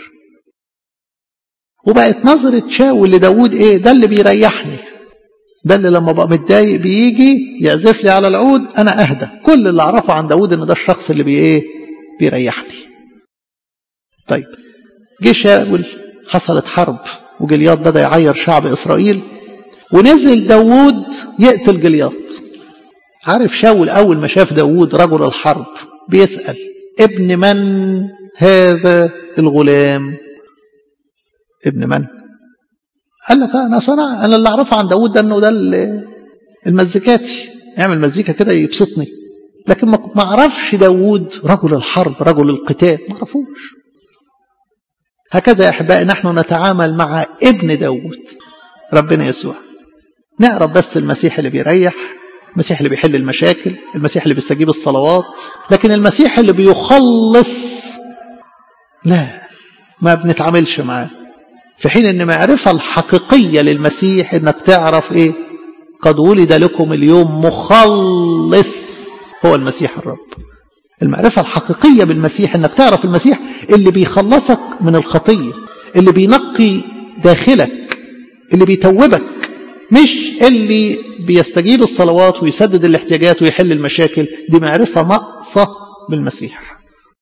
وبقت نظرة شاول لداود ايه ده اللي بيريحني ده اللي لما بقى متضايق بيجي يعزف لي على العود انا اهدى كل اللي اعرفه عن داود ان ده الشخص اللي بي ايه بيريحني طيب جه شاول حصلت حرب وجلياط بدا يعير شعب اسرائيل ونزل داود يقتل جلياط عارف شاول اول ما شاف داود رجل الحرب بيسال ابن من هذا الغلام ابن من قال لك انا صنع انا اللي اعرفه عن داود ده انه ده المزيكاتي يعمل مزيكا كده يبسطني لكن ما اعرفش داود رجل الحرب رجل القتال ما اعرفوش هكذا يا احبائي نحن نتعامل مع ابن داود ربنا يسوع نعرف بس المسيح اللي بيريح المسيح اللي بيحل المشاكل المسيح اللي بيستجيب الصلوات لكن المسيح اللي بيخلص لا ما بنتعاملش معاه في حين ان المعرفة الحقيقية للمسيح انك تعرف ايه قد ولد لكم اليوم مخلص هو المسيح الرب المعرفة الحقيقية بالمسيح انك تعرف المسيح اللي بيخلصك من الخطية اللي بينقي داخلك اللي بيتوبك مش اللي بيستجيب الصلوات ويسدد الاحتياجات ويحل المشاكل دي معرفة ناقصة بالمسيح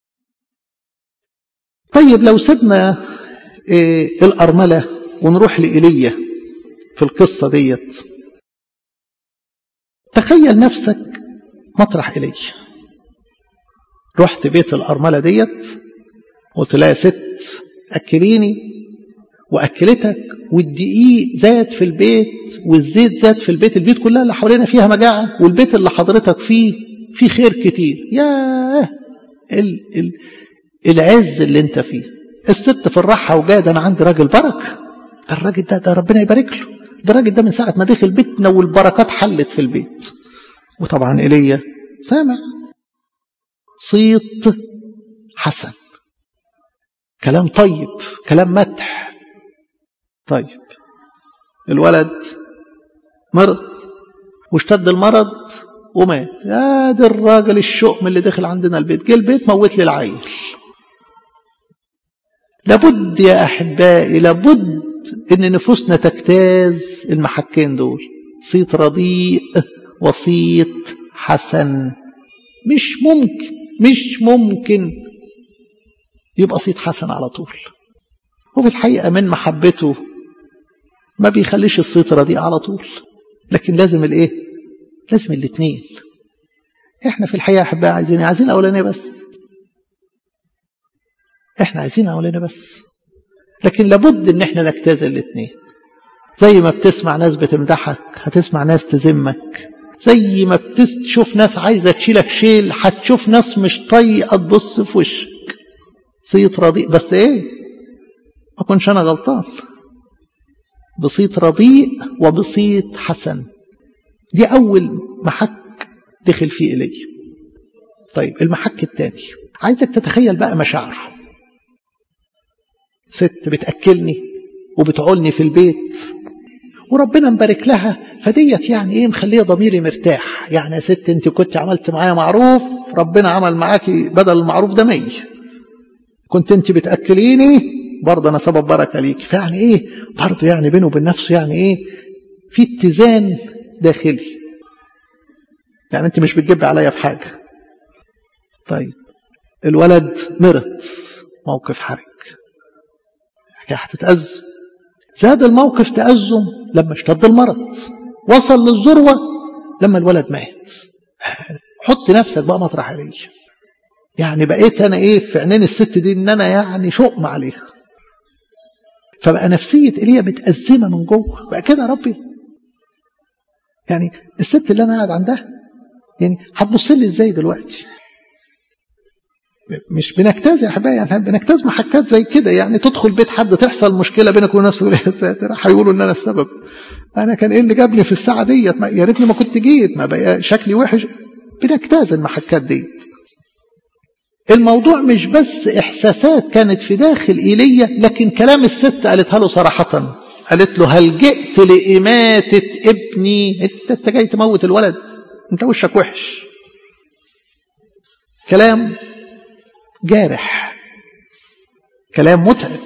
طيب لو سيبنا إيه الأرملة ونروح لإيليا في القصة ديت تخيل نفسك مطرح إيليا رحت بيت الأرملة ديت قلت لها يا ست أكليني واكلتك والدقيق زاد في البيت والزيت زاد في البيت البيت كلها اللي حوالينا فيها مجاعه والبيت اللي حضرتك فيه فيه خير كتير ياه ال ال العز اللي انت فيه الست في الراحه وجايه ده انا عندي راجل بركه ده الراجل ده ده ربنا يبارك له ده الراجل ده من ساعه ما دخل بيتنا والبركات حلت في البيت وطبعا ايليا سامع صيت حسن كلام طيب كلام مدح طيب الولد مرض واشتد المرض ومات يا ده الراجل الشؤم اللي دخل عندنا البيت جه البيت موت لي العيل لابد يا احبائي لابد ان نفوسنا تجتاز المحكين دول صيت رديء وصيت حسن مش ممكن مش ممكن يبقى صيت حسن على طول وفي الحقيقة من محبته ما بيخليش الصيت رديء على طول لكن لازم الايه لازم الاثنين احنا في الحقيقة احبائي عايزين عايزين اولانية بس احنا عايزين اولانية بس لكن لابد ان احنا نجتاز الاثنين زي ما بتسمع ناس بتمدحك هتسمع ناس تذمك زي ما بتشوف ناس عايزة تشيلك شيل هتشوف ناس مش طايقة تبص في وشك صيت رديء بس ايه ما كنش انا غلطان بصيت رديء وبصيت حسن دي اول محك دخل فيه إلي طيب المحك الثاني عايزك تتخيل بقى مشاعره ست بتأكلني وبتعولني في البيت وربنا مبارك لها فديت يعني ايه مخليه ضميري مرتاح يعني يا ست انت كنت عملت معايا معروف ربنا عمل معاكي بدل المعروف ده مي كنت انت بتاكليني برضه انا سبب بركه ليك فيعني ايه برضه يعني بينه وبين نفسه يعني ايه في اتزان داخلي يعني انت مش بتجيب عليا في حاجه طيب الولد مرض موقف حرج حكايه هتتأزم زاد الموقف تأزم لما اشتد المرض وصل للذروة لما الولد مات حط نفسك بقى مطرح عليه يعني بقيت انا ايه في عينين الست دي ان انا يعني شؤم عليها فبقى نفسية ايليا متأزمة من جوه بقى كده يا ربي يعني الست اللي انا قاعد عندها يعني هتبص لي ازاي دلوقتي مش بنجتاز يا حبايبي يعني بنجتاز محكات زي كده يعني تدخل بيت حد تحصل مشكله بينك وبين نفسك يا ساتر هيقولوا ان انا السبب انا كان ايه اللي جابني في الساعه ديت يا ريتني ما كنت جيت ما بقى شكلي وحش بنجتاز المحكات ديت الموضوع مش بس احساسات كانت في داخل ايليا لكن كلام الست قالتها له صراحه قالت له هل جئت لإماتة ابني انت انت جاي تموت الولد انت وشك وحش كلام جارح كلام متعب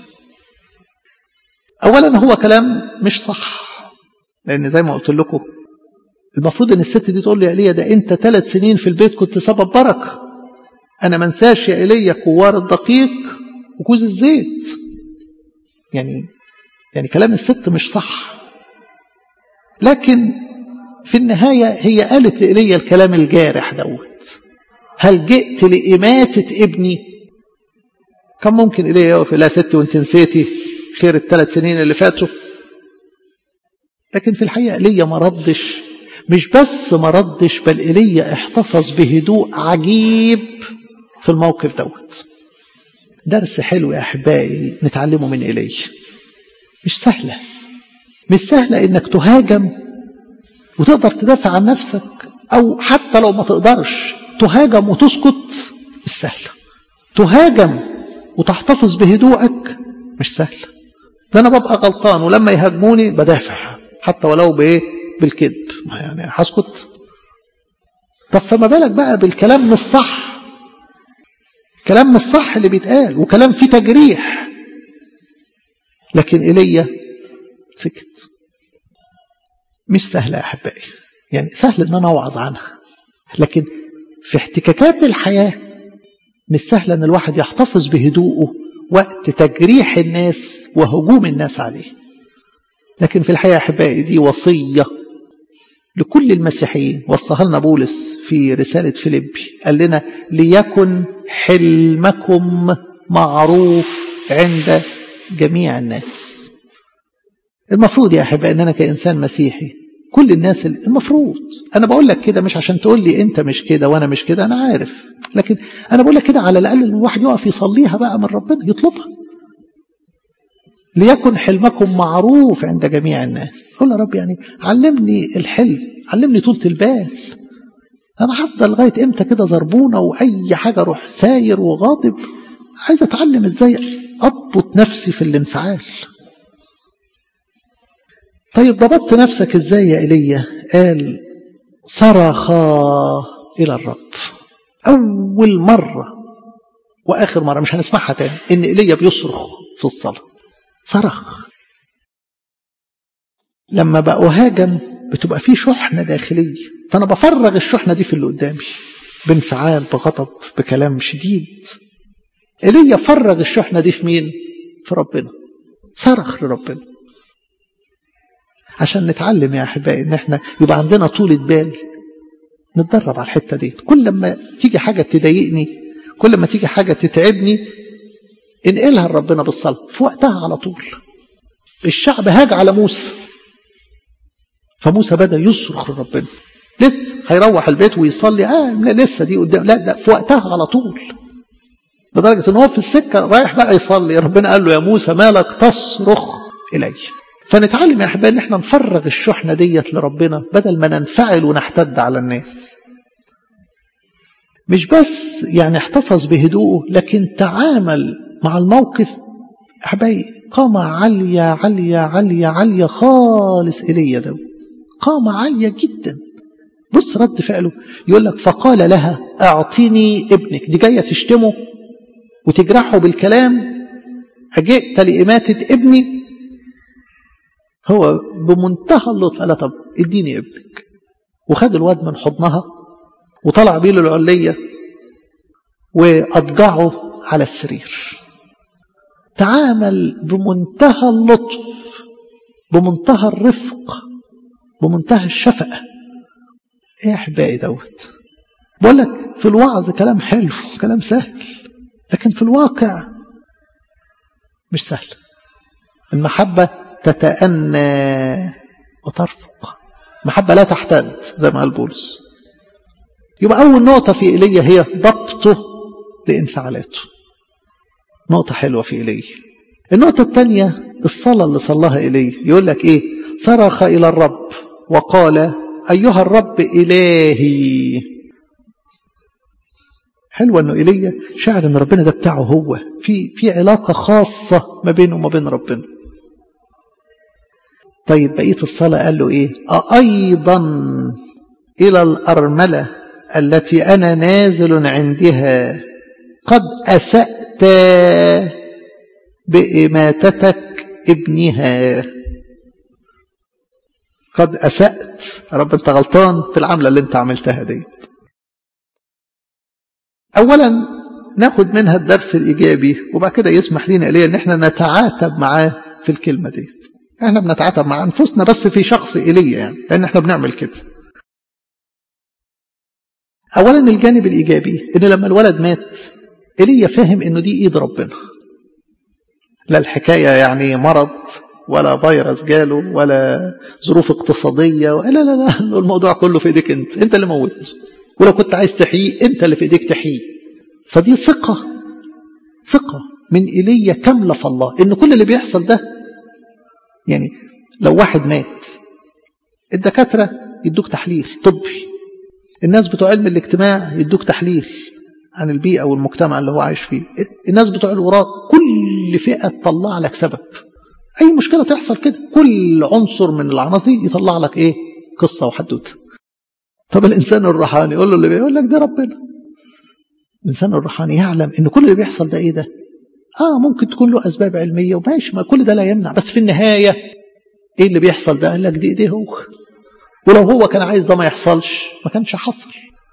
اولا هو كلام مش صح لان زي ما قلت لكم المفروض ان الست دي تقول لي يا ايليا ده انت ثلاث سنين في البيت كنت سبب بركه انا ما انساش يا ايليا كوار الدقيق وكوز الزيت يعني يعني كلام الست مش صح لكن في النهاية هي قالت لإيليا الكلام الجارح دوت هل جئت لإماتة ابني كان ممكن إيليا يقف لا ست وانت نسيتي خير الثلاث سنين اللي فاتوا لكن في الحقيقة إيليا ما ردش مش بس ما ردش بل إيليا احتفظ بهدوء عجيب في الموقف دوت درس حلو يا أحبائي نتعلمه من إيليا مش سهلة مش سهلة إنك تهاجم وتقدر تدافع عن نفسك أو حتى لو ما تقدرش تهاجم وتسكت مش سهلة تهاجم وتحتفظ بهدوءك مش سهلة ده أنا ببقى غلطان ولما يهاجموني بدافع حتى ولو بإيه بالكذب يعني هسكت طب فما بالك بقى بالكلام مش صح كلام مش صح اللي بيتقال وكلام فيه تجريح لكن إيليا سكت مش سهلة يا أحبائي يعني سهل إن أنا أوعظ عنها لكن في احتكاكات الحياة مش سهل إن الواحد يحتفظ بهدوءه وقت تجريح الناس وهجوم الناس عليه لكن في الحقيقة يا أحبائي دي وصية لكل المسيحيين وصاها لنا بولس في رسالة فيليبي قال لنا ليكن حلمكم معروف عند جميع الناس المفروض يا أحبائي أن أنا كإنسان مسيحي كل الناس المفروض أنا بقول لك كده مش عشان تقول لي أنت مش كده وأنا مش كده أنا عارف لكن أنا بقول لك كده على الأقل الواحد يقف يصليها بقى من ربنا يطلبها ليكن حلمكم معروف عند جميع الناس قول يا رب يعني علمني الحلم علمني طولة البال أنا هفضل لغاية إمتى كده زربونة وأي حاجة أروح ساير وغاضب عايز أتعلم إزاي أضبط نفسي في الانفعال طيب ضبطت نفسك إزاي يا إيليا قال صرخا إلى الرب أول مرة وآخر مرة مش هنسمعها تاني إن إيليا بيصرخ في الصلاة صرخ لما بقى أهاجم بتبقى فيه شحنة داخلية فأنا بفرغ الشحنة دي في اللي قدامي بانفعال بغضب بكلام شديد إيليا فرغ الشحنة دي في مين؟ في ربنا صرخ لربنا عشان نتعلم يا أحبائي إن إحنا يبقى عندنا طولة بال نتدرب على الحتة دي كل لما تيجي حاجة تضايقني كل ما تيجي حاجة تتعبني انقلها لربنا بالصلاة في وقتها على طول الشعب هاج على موسى فموسى بدأ يصرخ لربنا لسه هيروح البيت ويصلي اه لا لسه دي قدام لا ده في وقتها على طول لدرجة ان هو في السكة رايح بقى يصلي ربنا قال له يا موسى مالك تصرخ إلي فنتعلم يا أحبائي ان احنا نفرغ الشحنة ديت لربنا بدل ما ننفعل ونحتد على الناس مش بس يعني احتفظ بهدوءه لكن تعامل مع الموقف أحبائي قامة عالية عالية عالية عالية خالص إلي داود قامة عالية جدا بص رد فعله يقول لك فقال لها أعطيني ابنك دي جاية تشتمه وتجرحه بالكلام أجئت لإماتة ابني هو بمنتهى اللطف قال طب اديني ابنك وخد الواد من حضنها وطلع بيه للعلية وأضجعه على السرير تعامل بمنتهى اللطف بمنتهى الرفق بمنتهى الشفقة ايه يا احبائي دوت بقول لك في الوعظ كلام حلو كلام سهل لكن في الواقع مش سهل المحبة تتأنى وترفق محبة لا تحتد زي ما قال بولس يبقى أول نقطة في إيليا هي ضبطه لانفعالاته نقطة حلوة في إيليا النقطة الثانية الصلاة اللي صلاها إيليا يقول لك إيه صرخ إلى الرب وقال أيها الرب إلهي حلوة أنه إيليا شعر أن ربنا ده بتاعه هو في في علاقة خاصة ما بينه وما بين ربنا طيب بقية الصلاة قال له إيه أيضا إلى الأرملة التي أنا نازل عندها قد أسأت بإماتتك ابنها قد أسأت رب أنت غلطان في العملة اللي أنت عملتها ديت أولا ناخد منها الدرس الإيجابي وبعد كده يسمح لنا إليه أن احنا نتعاتب معاه في الكلمة ديت احنا بنتعاتب مع أنفسنا بس في شخص إيليا يعني لأن احنا بنعمل كده أولا الجانب الإيجابي إن لما الولد مات إيليا فاهم إنه دي إيد ربنا لا الحكاية يعني مرض ولا فيروس جاله ولا ظروف اقتصادية لا لا لا الموضوع كله في ايديك انت انت اللي موت ولو كنت عايز تحييه انت اللي في ايديك تحييه فدي ثقة ثقة من إيليا كاملة في الله ان كل اللي بيحصل ده يعني لو واحد مات الدكاترة يدوك تحليل طبي الناس بتوع علم الاجتماع يدوك تحليل عن البيئة والمجتمع اللي هو عايش فيه الناس بتوع الوراء كل فئة تطلع لك سبب أي مشكلة تحصل كده كل عنصر من العناصر يطلع لك إيه قصة وحدوته طب الإنسان الروحاني يقول له اللي بيقول لك ده ربنا الإنسان الروحاني يعلم إن كل اللي بيحصل ده إيه ده آه ممكن تكون له أسباب علمية وماشي ما كل ده لا يمنع بس في النهاية إيه اللي بيحصل ده قال لك دي إيديه هو ولو هو كان عايز ده ما يحصلش ما كانش حصل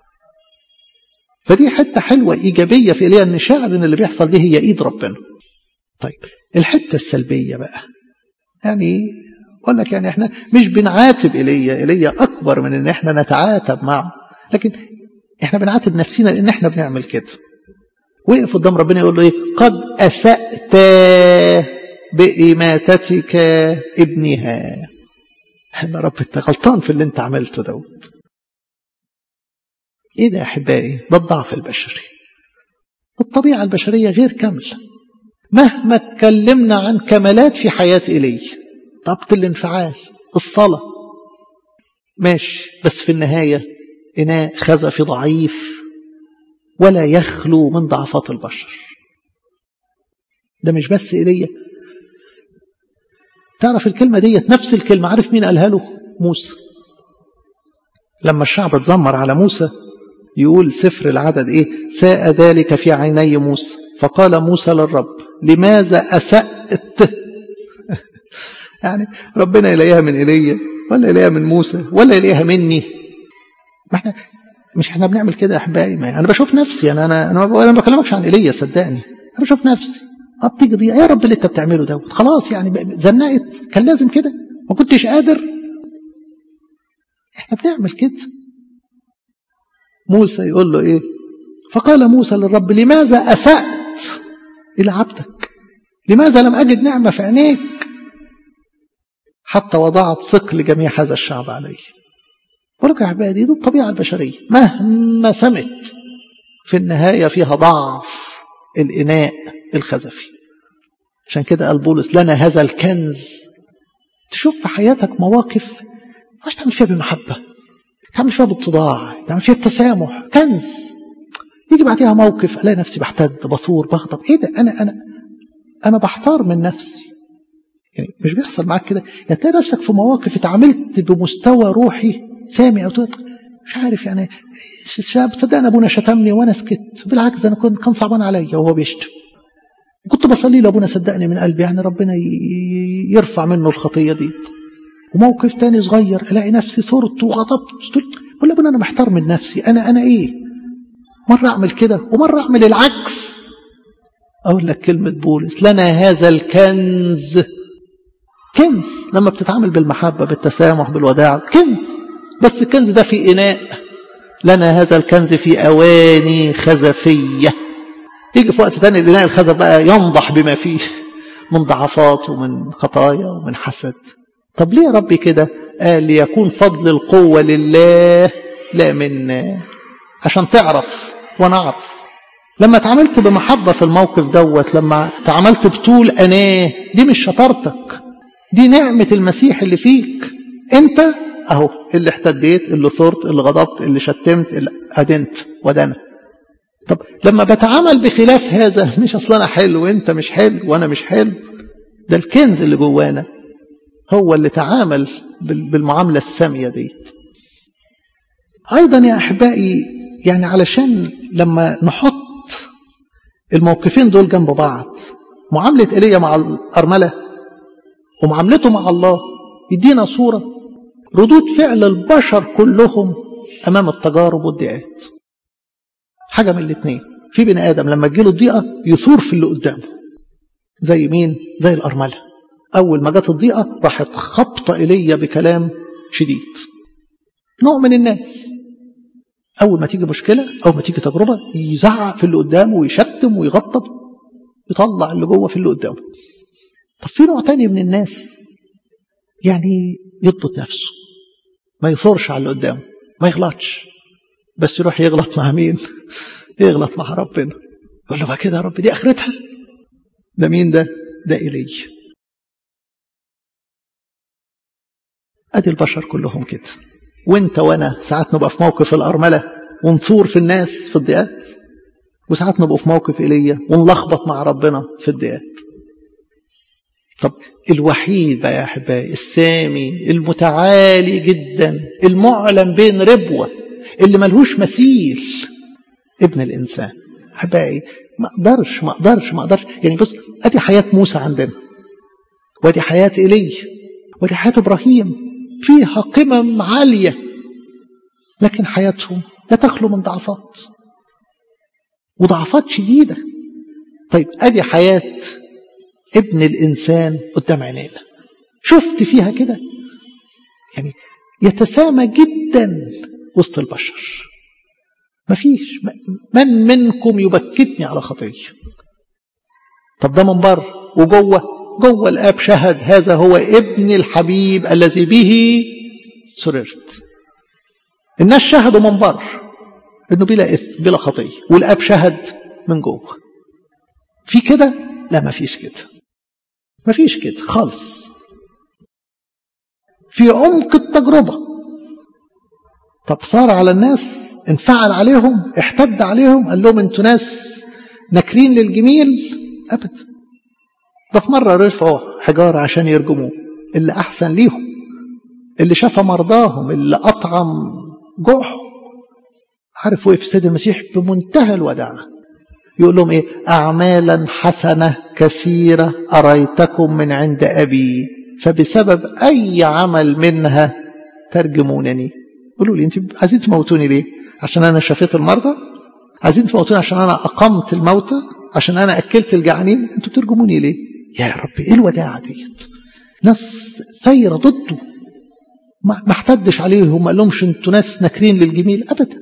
فدي حتة حلوة إيجابية في إليها إن شاعر إن اللي بيحصل دي هي إيد ربنا طيب الحتة السلبية بقى يعني أقول لك يعني إحنا مش بنعاتب إليا إليا أكبر من إن إحنا نتعاتب معه لكن إحنا بنعاتب نفسنا لأن إحنا بنعمل كده وقف قدام ربنا يقول له إيه قد أسأت بإماتتك ابنها يا رب انت غلطان في اللي انت عملته دوت ايه ده يا احبائي ده الضعف البشري الطبيعة البشرية غير كاملة مهما اتكلمنا عن كمالات في حياة إلي ضبط الانفعال الصلاة ماشي بس في النهاية إناء خزفي ضعيف ولا يخلو من ضعفات البشر ده مش بس إيليا تعرف الكلمة ديت نفس الكلمة عارف مين قالها له موسى لما الشعب اتذمر على موسى يقول سفر العدد ايه ساء ذلك في عيني موسى فقال موسى للرب لماذا أسأت يعني ربنا يلاقيها من إيليا ولا يلاقيها من موسى ولا يلاقيها مني ما احنا مش احنا بنعمل كده يا احبائي ما انا بشوف نفسي انا انا انا ما بكلمكش عن ايليا صدقني انا بشوف نفسي اه بتيجي دي يا رب اللي انت بتعمله دوت خلاص يعني زنقت كان لازم كده ما كنتش قادر احنا بنعمل كده موسى يقول له ايه فقال موسى للرب لماذا اسأت الى عبدك لماذا لم اجد نعمه في عينيك حتى وضعت ثقل جميع هذا الشعب عليه بقول لك يا احبائي دي الطبيعه البشريه مهما سمت في النهايه فيها ضعف الاناء الخزفي عشان كده قال بولس لنا هذا الكنز تشوف في حياتك مواقف راح تعمل فيها بمحبه تعمل فيها باتضاع تعمل فيها بتسامح كنز يجي بعديها موقف الاقي نفسي بحتد بثور بغضب ايه ده انا انا انا بحتار من نفسي يعني مش بيحصل معاك كده يعني تلاقي نفسك في مواقف اتعاملت بمستوى روحي سامي او مش عارف يعني شاب صدقني ابونا شتمني وانا سكت بالعكس انا كنت كان صعبان عليا وهو بيشتم كنت بصلي لابونا صدقني من قلبي يعني ربنا يرفع منه الخطيه دي وموقف تاني صغير الاقي نفسي صرت وغضبت بقول ابونا انا محتار من نفسي انا انا ايه مره اعمل كده ومره اعمل العكس اقول لك كلمه بولس لنا هذا الكنز كنز لما بتتعامل بالمحبه بالتسامح بالوداع كنز بس الكنز ده في اناء لنا هذا الكنز في اواني خزفيه يجي في وقت تاني الاناء الخزف بقى ينضح بما فيه من ضعفات ومن خطايا ومن حسد طب ليه يا ربي كده قال ليكون فضل القوة لله لا منا عشان تعرف وانا اعرف لما اتعاملت بمحبة في الموقف دوت لما اتعاملت بطول أناه دي مش شطارتك دي نعمة المسيح اللي فيك انت اهو اللي احتديت اللي صرت اللي غضبت اللي شتمت اللي ادنت ودنا طب لما بتعامل بخلاف هذا مش اصلا انا حلو وانت مش حلو وانا مش حلو ده الكنز اللي جوانا هو اللي تعامل بالمعاملة السامية دي أيضا يا أحبائي يعني علشان لما نحط الموقفين دول جنب بعض معاملة إيليا مع الأرملة ومعاملته مع الله يدينا صورة ردود فعل البشر كلهم أمام التجارب والضيقات حاجة من الاثنين في بني آدم لما تجيله الضيقة يثور في اللي قدامه زي مين؟ زي الأرملة أول ما جت الضيقة راحت خبطة إيليا بكلام شديد نوع من الناس أول ما تيجي مشكلة أو ما تيجي تجربة يزعق في اللي قدامه ويشتم ويغطب يطلع اللي جوه في اللي قدامه طب في نوع تاني من الناس يعني يضبط نفسه ما يثورش على اللي قدامه ما يغلطش بس يروح يغلط مع مين يغلط مع ربنا يقول له بقى كده يا رب دي اخرتها ده مين ده ده إلي ادي البشر كلهم كده وانت وانا ساعات نبقى في موقف الارمله ونثور في الناس في الضيقات وساعات نبقى في موقف ايليا ونلخبط مع ربنا في الضيقات طب الوحيد بقى يا احبائي السامي المتعالي جدا المعلن بين ربوه اللي ملهوش مثيل ابن الانسان احبائي ما اقدرش ما اقدرش ما اقدرش يعني بص ادي حياه موسى عندنا وادي حياه ايليا ودي حياه ابراهيم فيها قمم عالية لكن حياتهم لا تخلو من ضعفات وضعفات شديدة طيب أدي حياة ابن الإنسان قدام عينينا شفت فيها كده يعني يتسامى جدا وسط البشر مفيش من منكم يبكتني على خطية طب ده من بره وجوه جوه الآب شهد هذا هو ابن الحبيب الذي به سررت الناس شهدوا من بره انه بلا اثم بلا خطيه والاب شهد من جوه في كده لا ما فيش كده ما فيش كده خالص في عمق التجربة طب صار على الناس انفعل عليهم احتد عليهم قال لهم انتوا ناس ناكرين للجميل ابدا ده في مرة رفعوا حجارة عشان يرجموه اللي أحسن ليهم اللي شفى مرضاهم اللي أطعم جوعهم عارف وقف السيد المسيح بمنتهى الوداعة يقول لهم إيه أعمالا حسنة كثيرة أريتكم من عند أبي فبسبب أي عمل منها ترجمونني قولوا لي أنت عايزين تموتوني ليه عشان أنا شفيت المرضى عايزين تموتوني عشان أنا أقمت الموتى عشان أنا أكلت الجعانين أنتوا بترجموني ليه يا رب إيه الوداعة ديت ناس ثيرة ضده ما احتدش عليهم ما قالهمش انتوا ناس ناكرين للجميل ابدا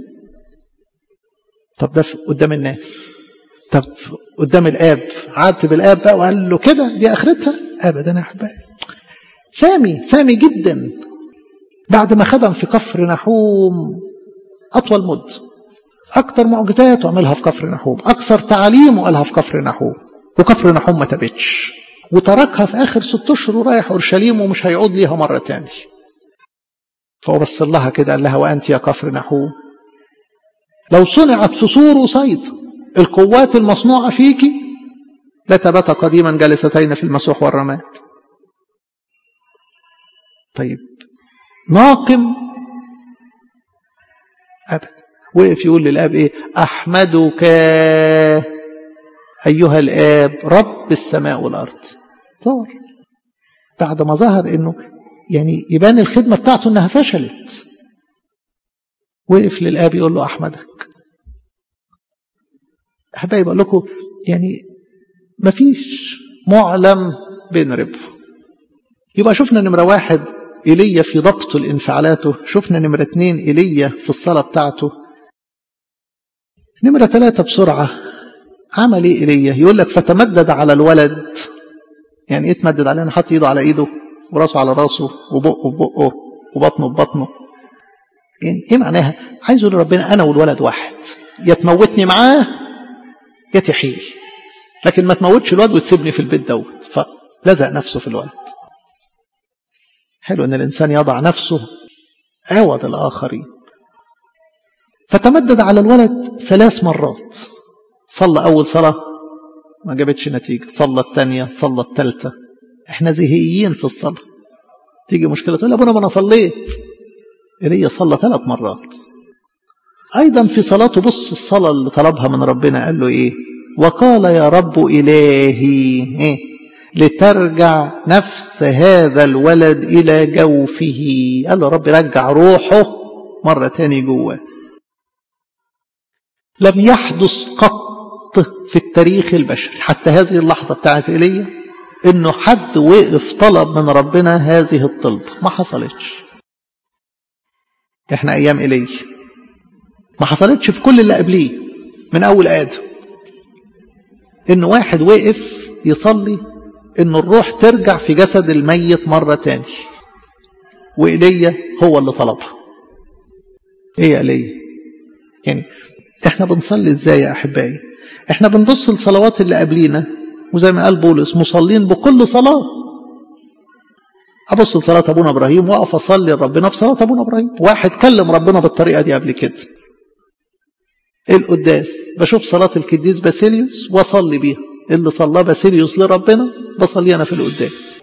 طب ده قدام الناس طب قدام الاب عاتب الاب بقى وقال له كده دي اخرتها ابدا يا احبائي سامي سامي جدا بعد ما خدم في كفر نحوم اطول مد اكتر معجزات وعملها في كفر نحوم اكثر تعاليم وقالها في كفر نحوم وكفر نحوم ما تبتش وتركها في اخر ست اشهر ورايح اورشليم ومش هيعود ليها مره تاني فهو بص لها كده قال لها وانت يا كفر نحوم لو صنعت في سور وصيد القوات المصنوعة فيك لتبت قديما جالستين في المسوح والرماد طيب ناقم أبدا وقف يقول للآب إيه أحمدك أيها الآب رب السماء والأرض تصور بعد ما ظهر إنه يعني يبان الخدمة بتاعته إنها فشلت وقف للآب يقول له أحمدك أحبائي بقول لكم يعني مفيش معلم بين رب يبقى شفنا نمرة واحد إيليا في ضبطه لانفعالاته شفنا نمرة اتنين إيليا في الصلاة بتاعته نمرة ثلاثة بسرعة عمل ايه إيليا يقول لك فتمدد على الولد يعني ايه تمدد عليه انا حط ايده على ايده وراسه على راسه وبقه ببقه وبطنه ببطنه يعني ايه معناها عايز يقول ربنا انا والولد واحد يا تموتني معاه يا تحيي لكن ما تموتش الولد وتسيبني في البيت دوت فلزق نفسه في الولد حلو ان الانسان يضع نفسه عوض الاخرين فتمدد على الولد ثلاث مرات صلى اول صلاه ما جابتش نتيجه صلى الثانيه صلى الثالثه احنا زهقيين في الصلاه تيجي مشكله تقول ابونا ما انا صليت ايليا صلى ثلاث مرات ايضا في صلاته بص الصلاه اللي طلبها من ربنا قال له ايه وقال يا رب الهي إيه؟ لترجع نفس هذا الولد الى جوفه قال له رب رجع روحه مره تاني جواه لم يحدث قط في التاريخ البشري حتى هذه اللحظه بتاعت ايليا انه حد وقف طلب من ربنا هذه الطلب ما حصلتش احنا ايام ايليا ما حصلتش في كل اللي قبليه من اول ادم ان واحد وقف يصلي ان الروح ترجع في جسد الميت مرة تاني وإيليا هو اللي طلبها ايه يا ايليا يعني احنا بنصلي ازاي يا احبائي احنا بنبص الصلوات اللي قبلينا وزي ما قال بولس مصلين بكل صلاة ابص لصلاة ابونا ابراهيم واقف اصلي لربنا بصلاة ابونا ابراهيم واحد كلم ربنا بالطريقة دي قبل كده القداس بشوف صلاة القديس باسيليوس واصلي بيها اللي صلاه باسيليوس لربنا بصلي انا في القداس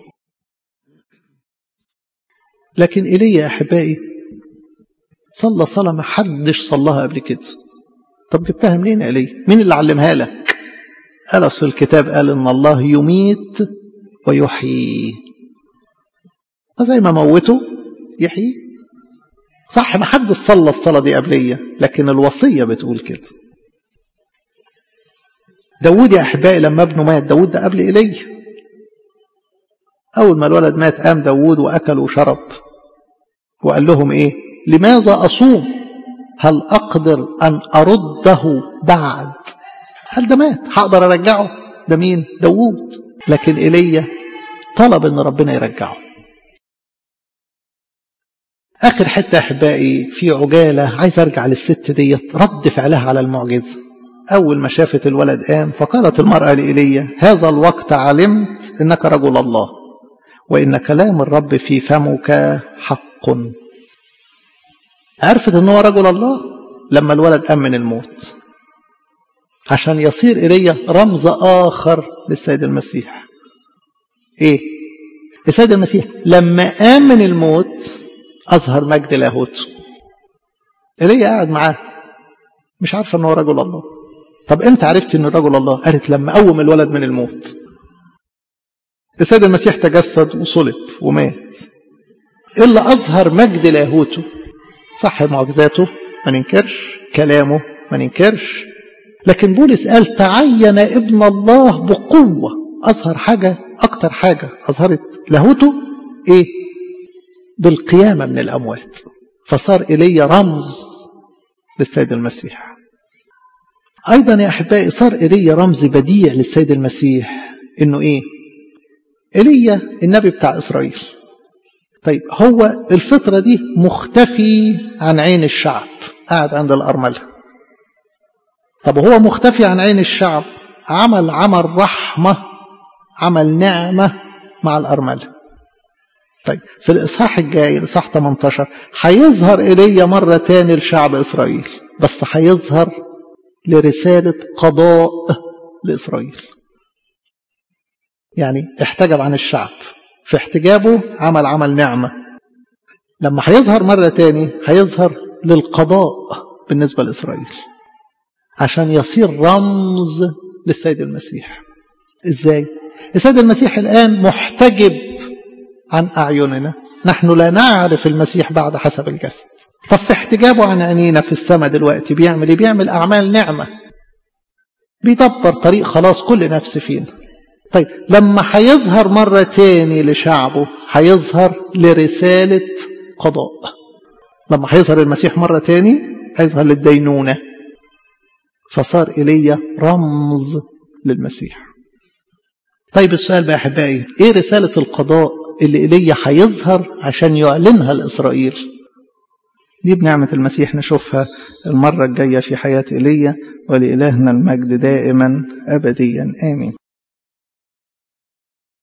لكن ايليا يا احبائي صلى صلاة ما حدش صلاها قبل كده طب جبتها منين يا ايليا مين اللي علمها لك قال اصل الكتاب قال ان الله يميت ويحيي زي ما موته يحيي صح ما حد صلى الصلاة دي قبلية لكن الوصية بتقول كده داود يا أحبائي لما ابنه مات داود ده قبل إلي أول ما الولد مات قام داود وأكل وشرب وقال لهم إيه لماذا أصوم هل أقدر أن أرده بعد هل ده مات هقدر أرجعه ده مين داود لكن إيليا طلب ان ربنا يرجعه اخر حته احبائي في عجاله عايز ارجع للست ديت رد فعلها على المعجزه اول ما شافت الولد قام فقالت المراه لايليا هذا الوقت علمت انك رجل الله وان كلام الرب في فمك حق عرفت ان هو رجل الله لما الولد قام من الموت عشان يصير ايليا رمز اخر للسيد المسيح ايه السيد المسيح لما قام من الموت اظهر مجد لاهوته ايليا قاعد معاه مش عارفه ان هو رجل الله طب امتى عرفت انه رجل الله قالت لما قوم الولد من الموت السيد المسيح تجسد وصلب ومات اللي اظهر مجد لاهوته صح معجزاته ما ننكرش كلامه ما ننكرش لكن بولس قال تعين ابن الله بقوة أظهر حاجة أكتر حاجة أظهرت لاهوته إيه بالقيامة من الأموات فصار إلي رمز للسيد المسيح أيضا يا أحبائي صار إلي رمز بديع للسيد المسيح إنه إيه إيليا النبي بتاع إسرائيل طيب هو الفترة دي مختفي عن عين الشعب قاعد عند الأرملة طب هو مختفي عن عين الشعب عمل عمل رحمة عمل نعمة مع الأرملة طيب في الإصحاح الجاي الإصحاح 18 هيظهر إيليا مرة تاني لشعب إسرائيل بس هيظهر لرسالة قضاء لإسرائيل يعني احتجب عن الشعب في احتجابه عمل عمل نعمة لما هيظهر مرة تاني هيظهر للقضاء بالنسبة لإسرائيل عشان يصير رمز للسيد المسيح ازاي السيد المسيح الآن محتجب عن أعيننا نحن لا نعرف المسيح بعد حسب الجسد طب في احتجابه عن عينينا في السماء دلوقتي بيعمل ايه بيعمل أعمال نعمة بيدبر طريق خلاص كل نفس فينا طيب لما هيظهر مرة تاني لشعبه هيظهر لرسالة قضاء لما هيظهر المسيح مرة تاني هيظهر للدينونة فصار إلي رمز للمسيح طيب السؤال بقى يا أحبائي إيه رسالة القضاء اللي إلي هيظهر عشان يعلنها لإسرائيل دي بنعمة المسيح نشوفها المرة الجاية في حياة إيليا ولإلهنا المجد دائما أبديا آمين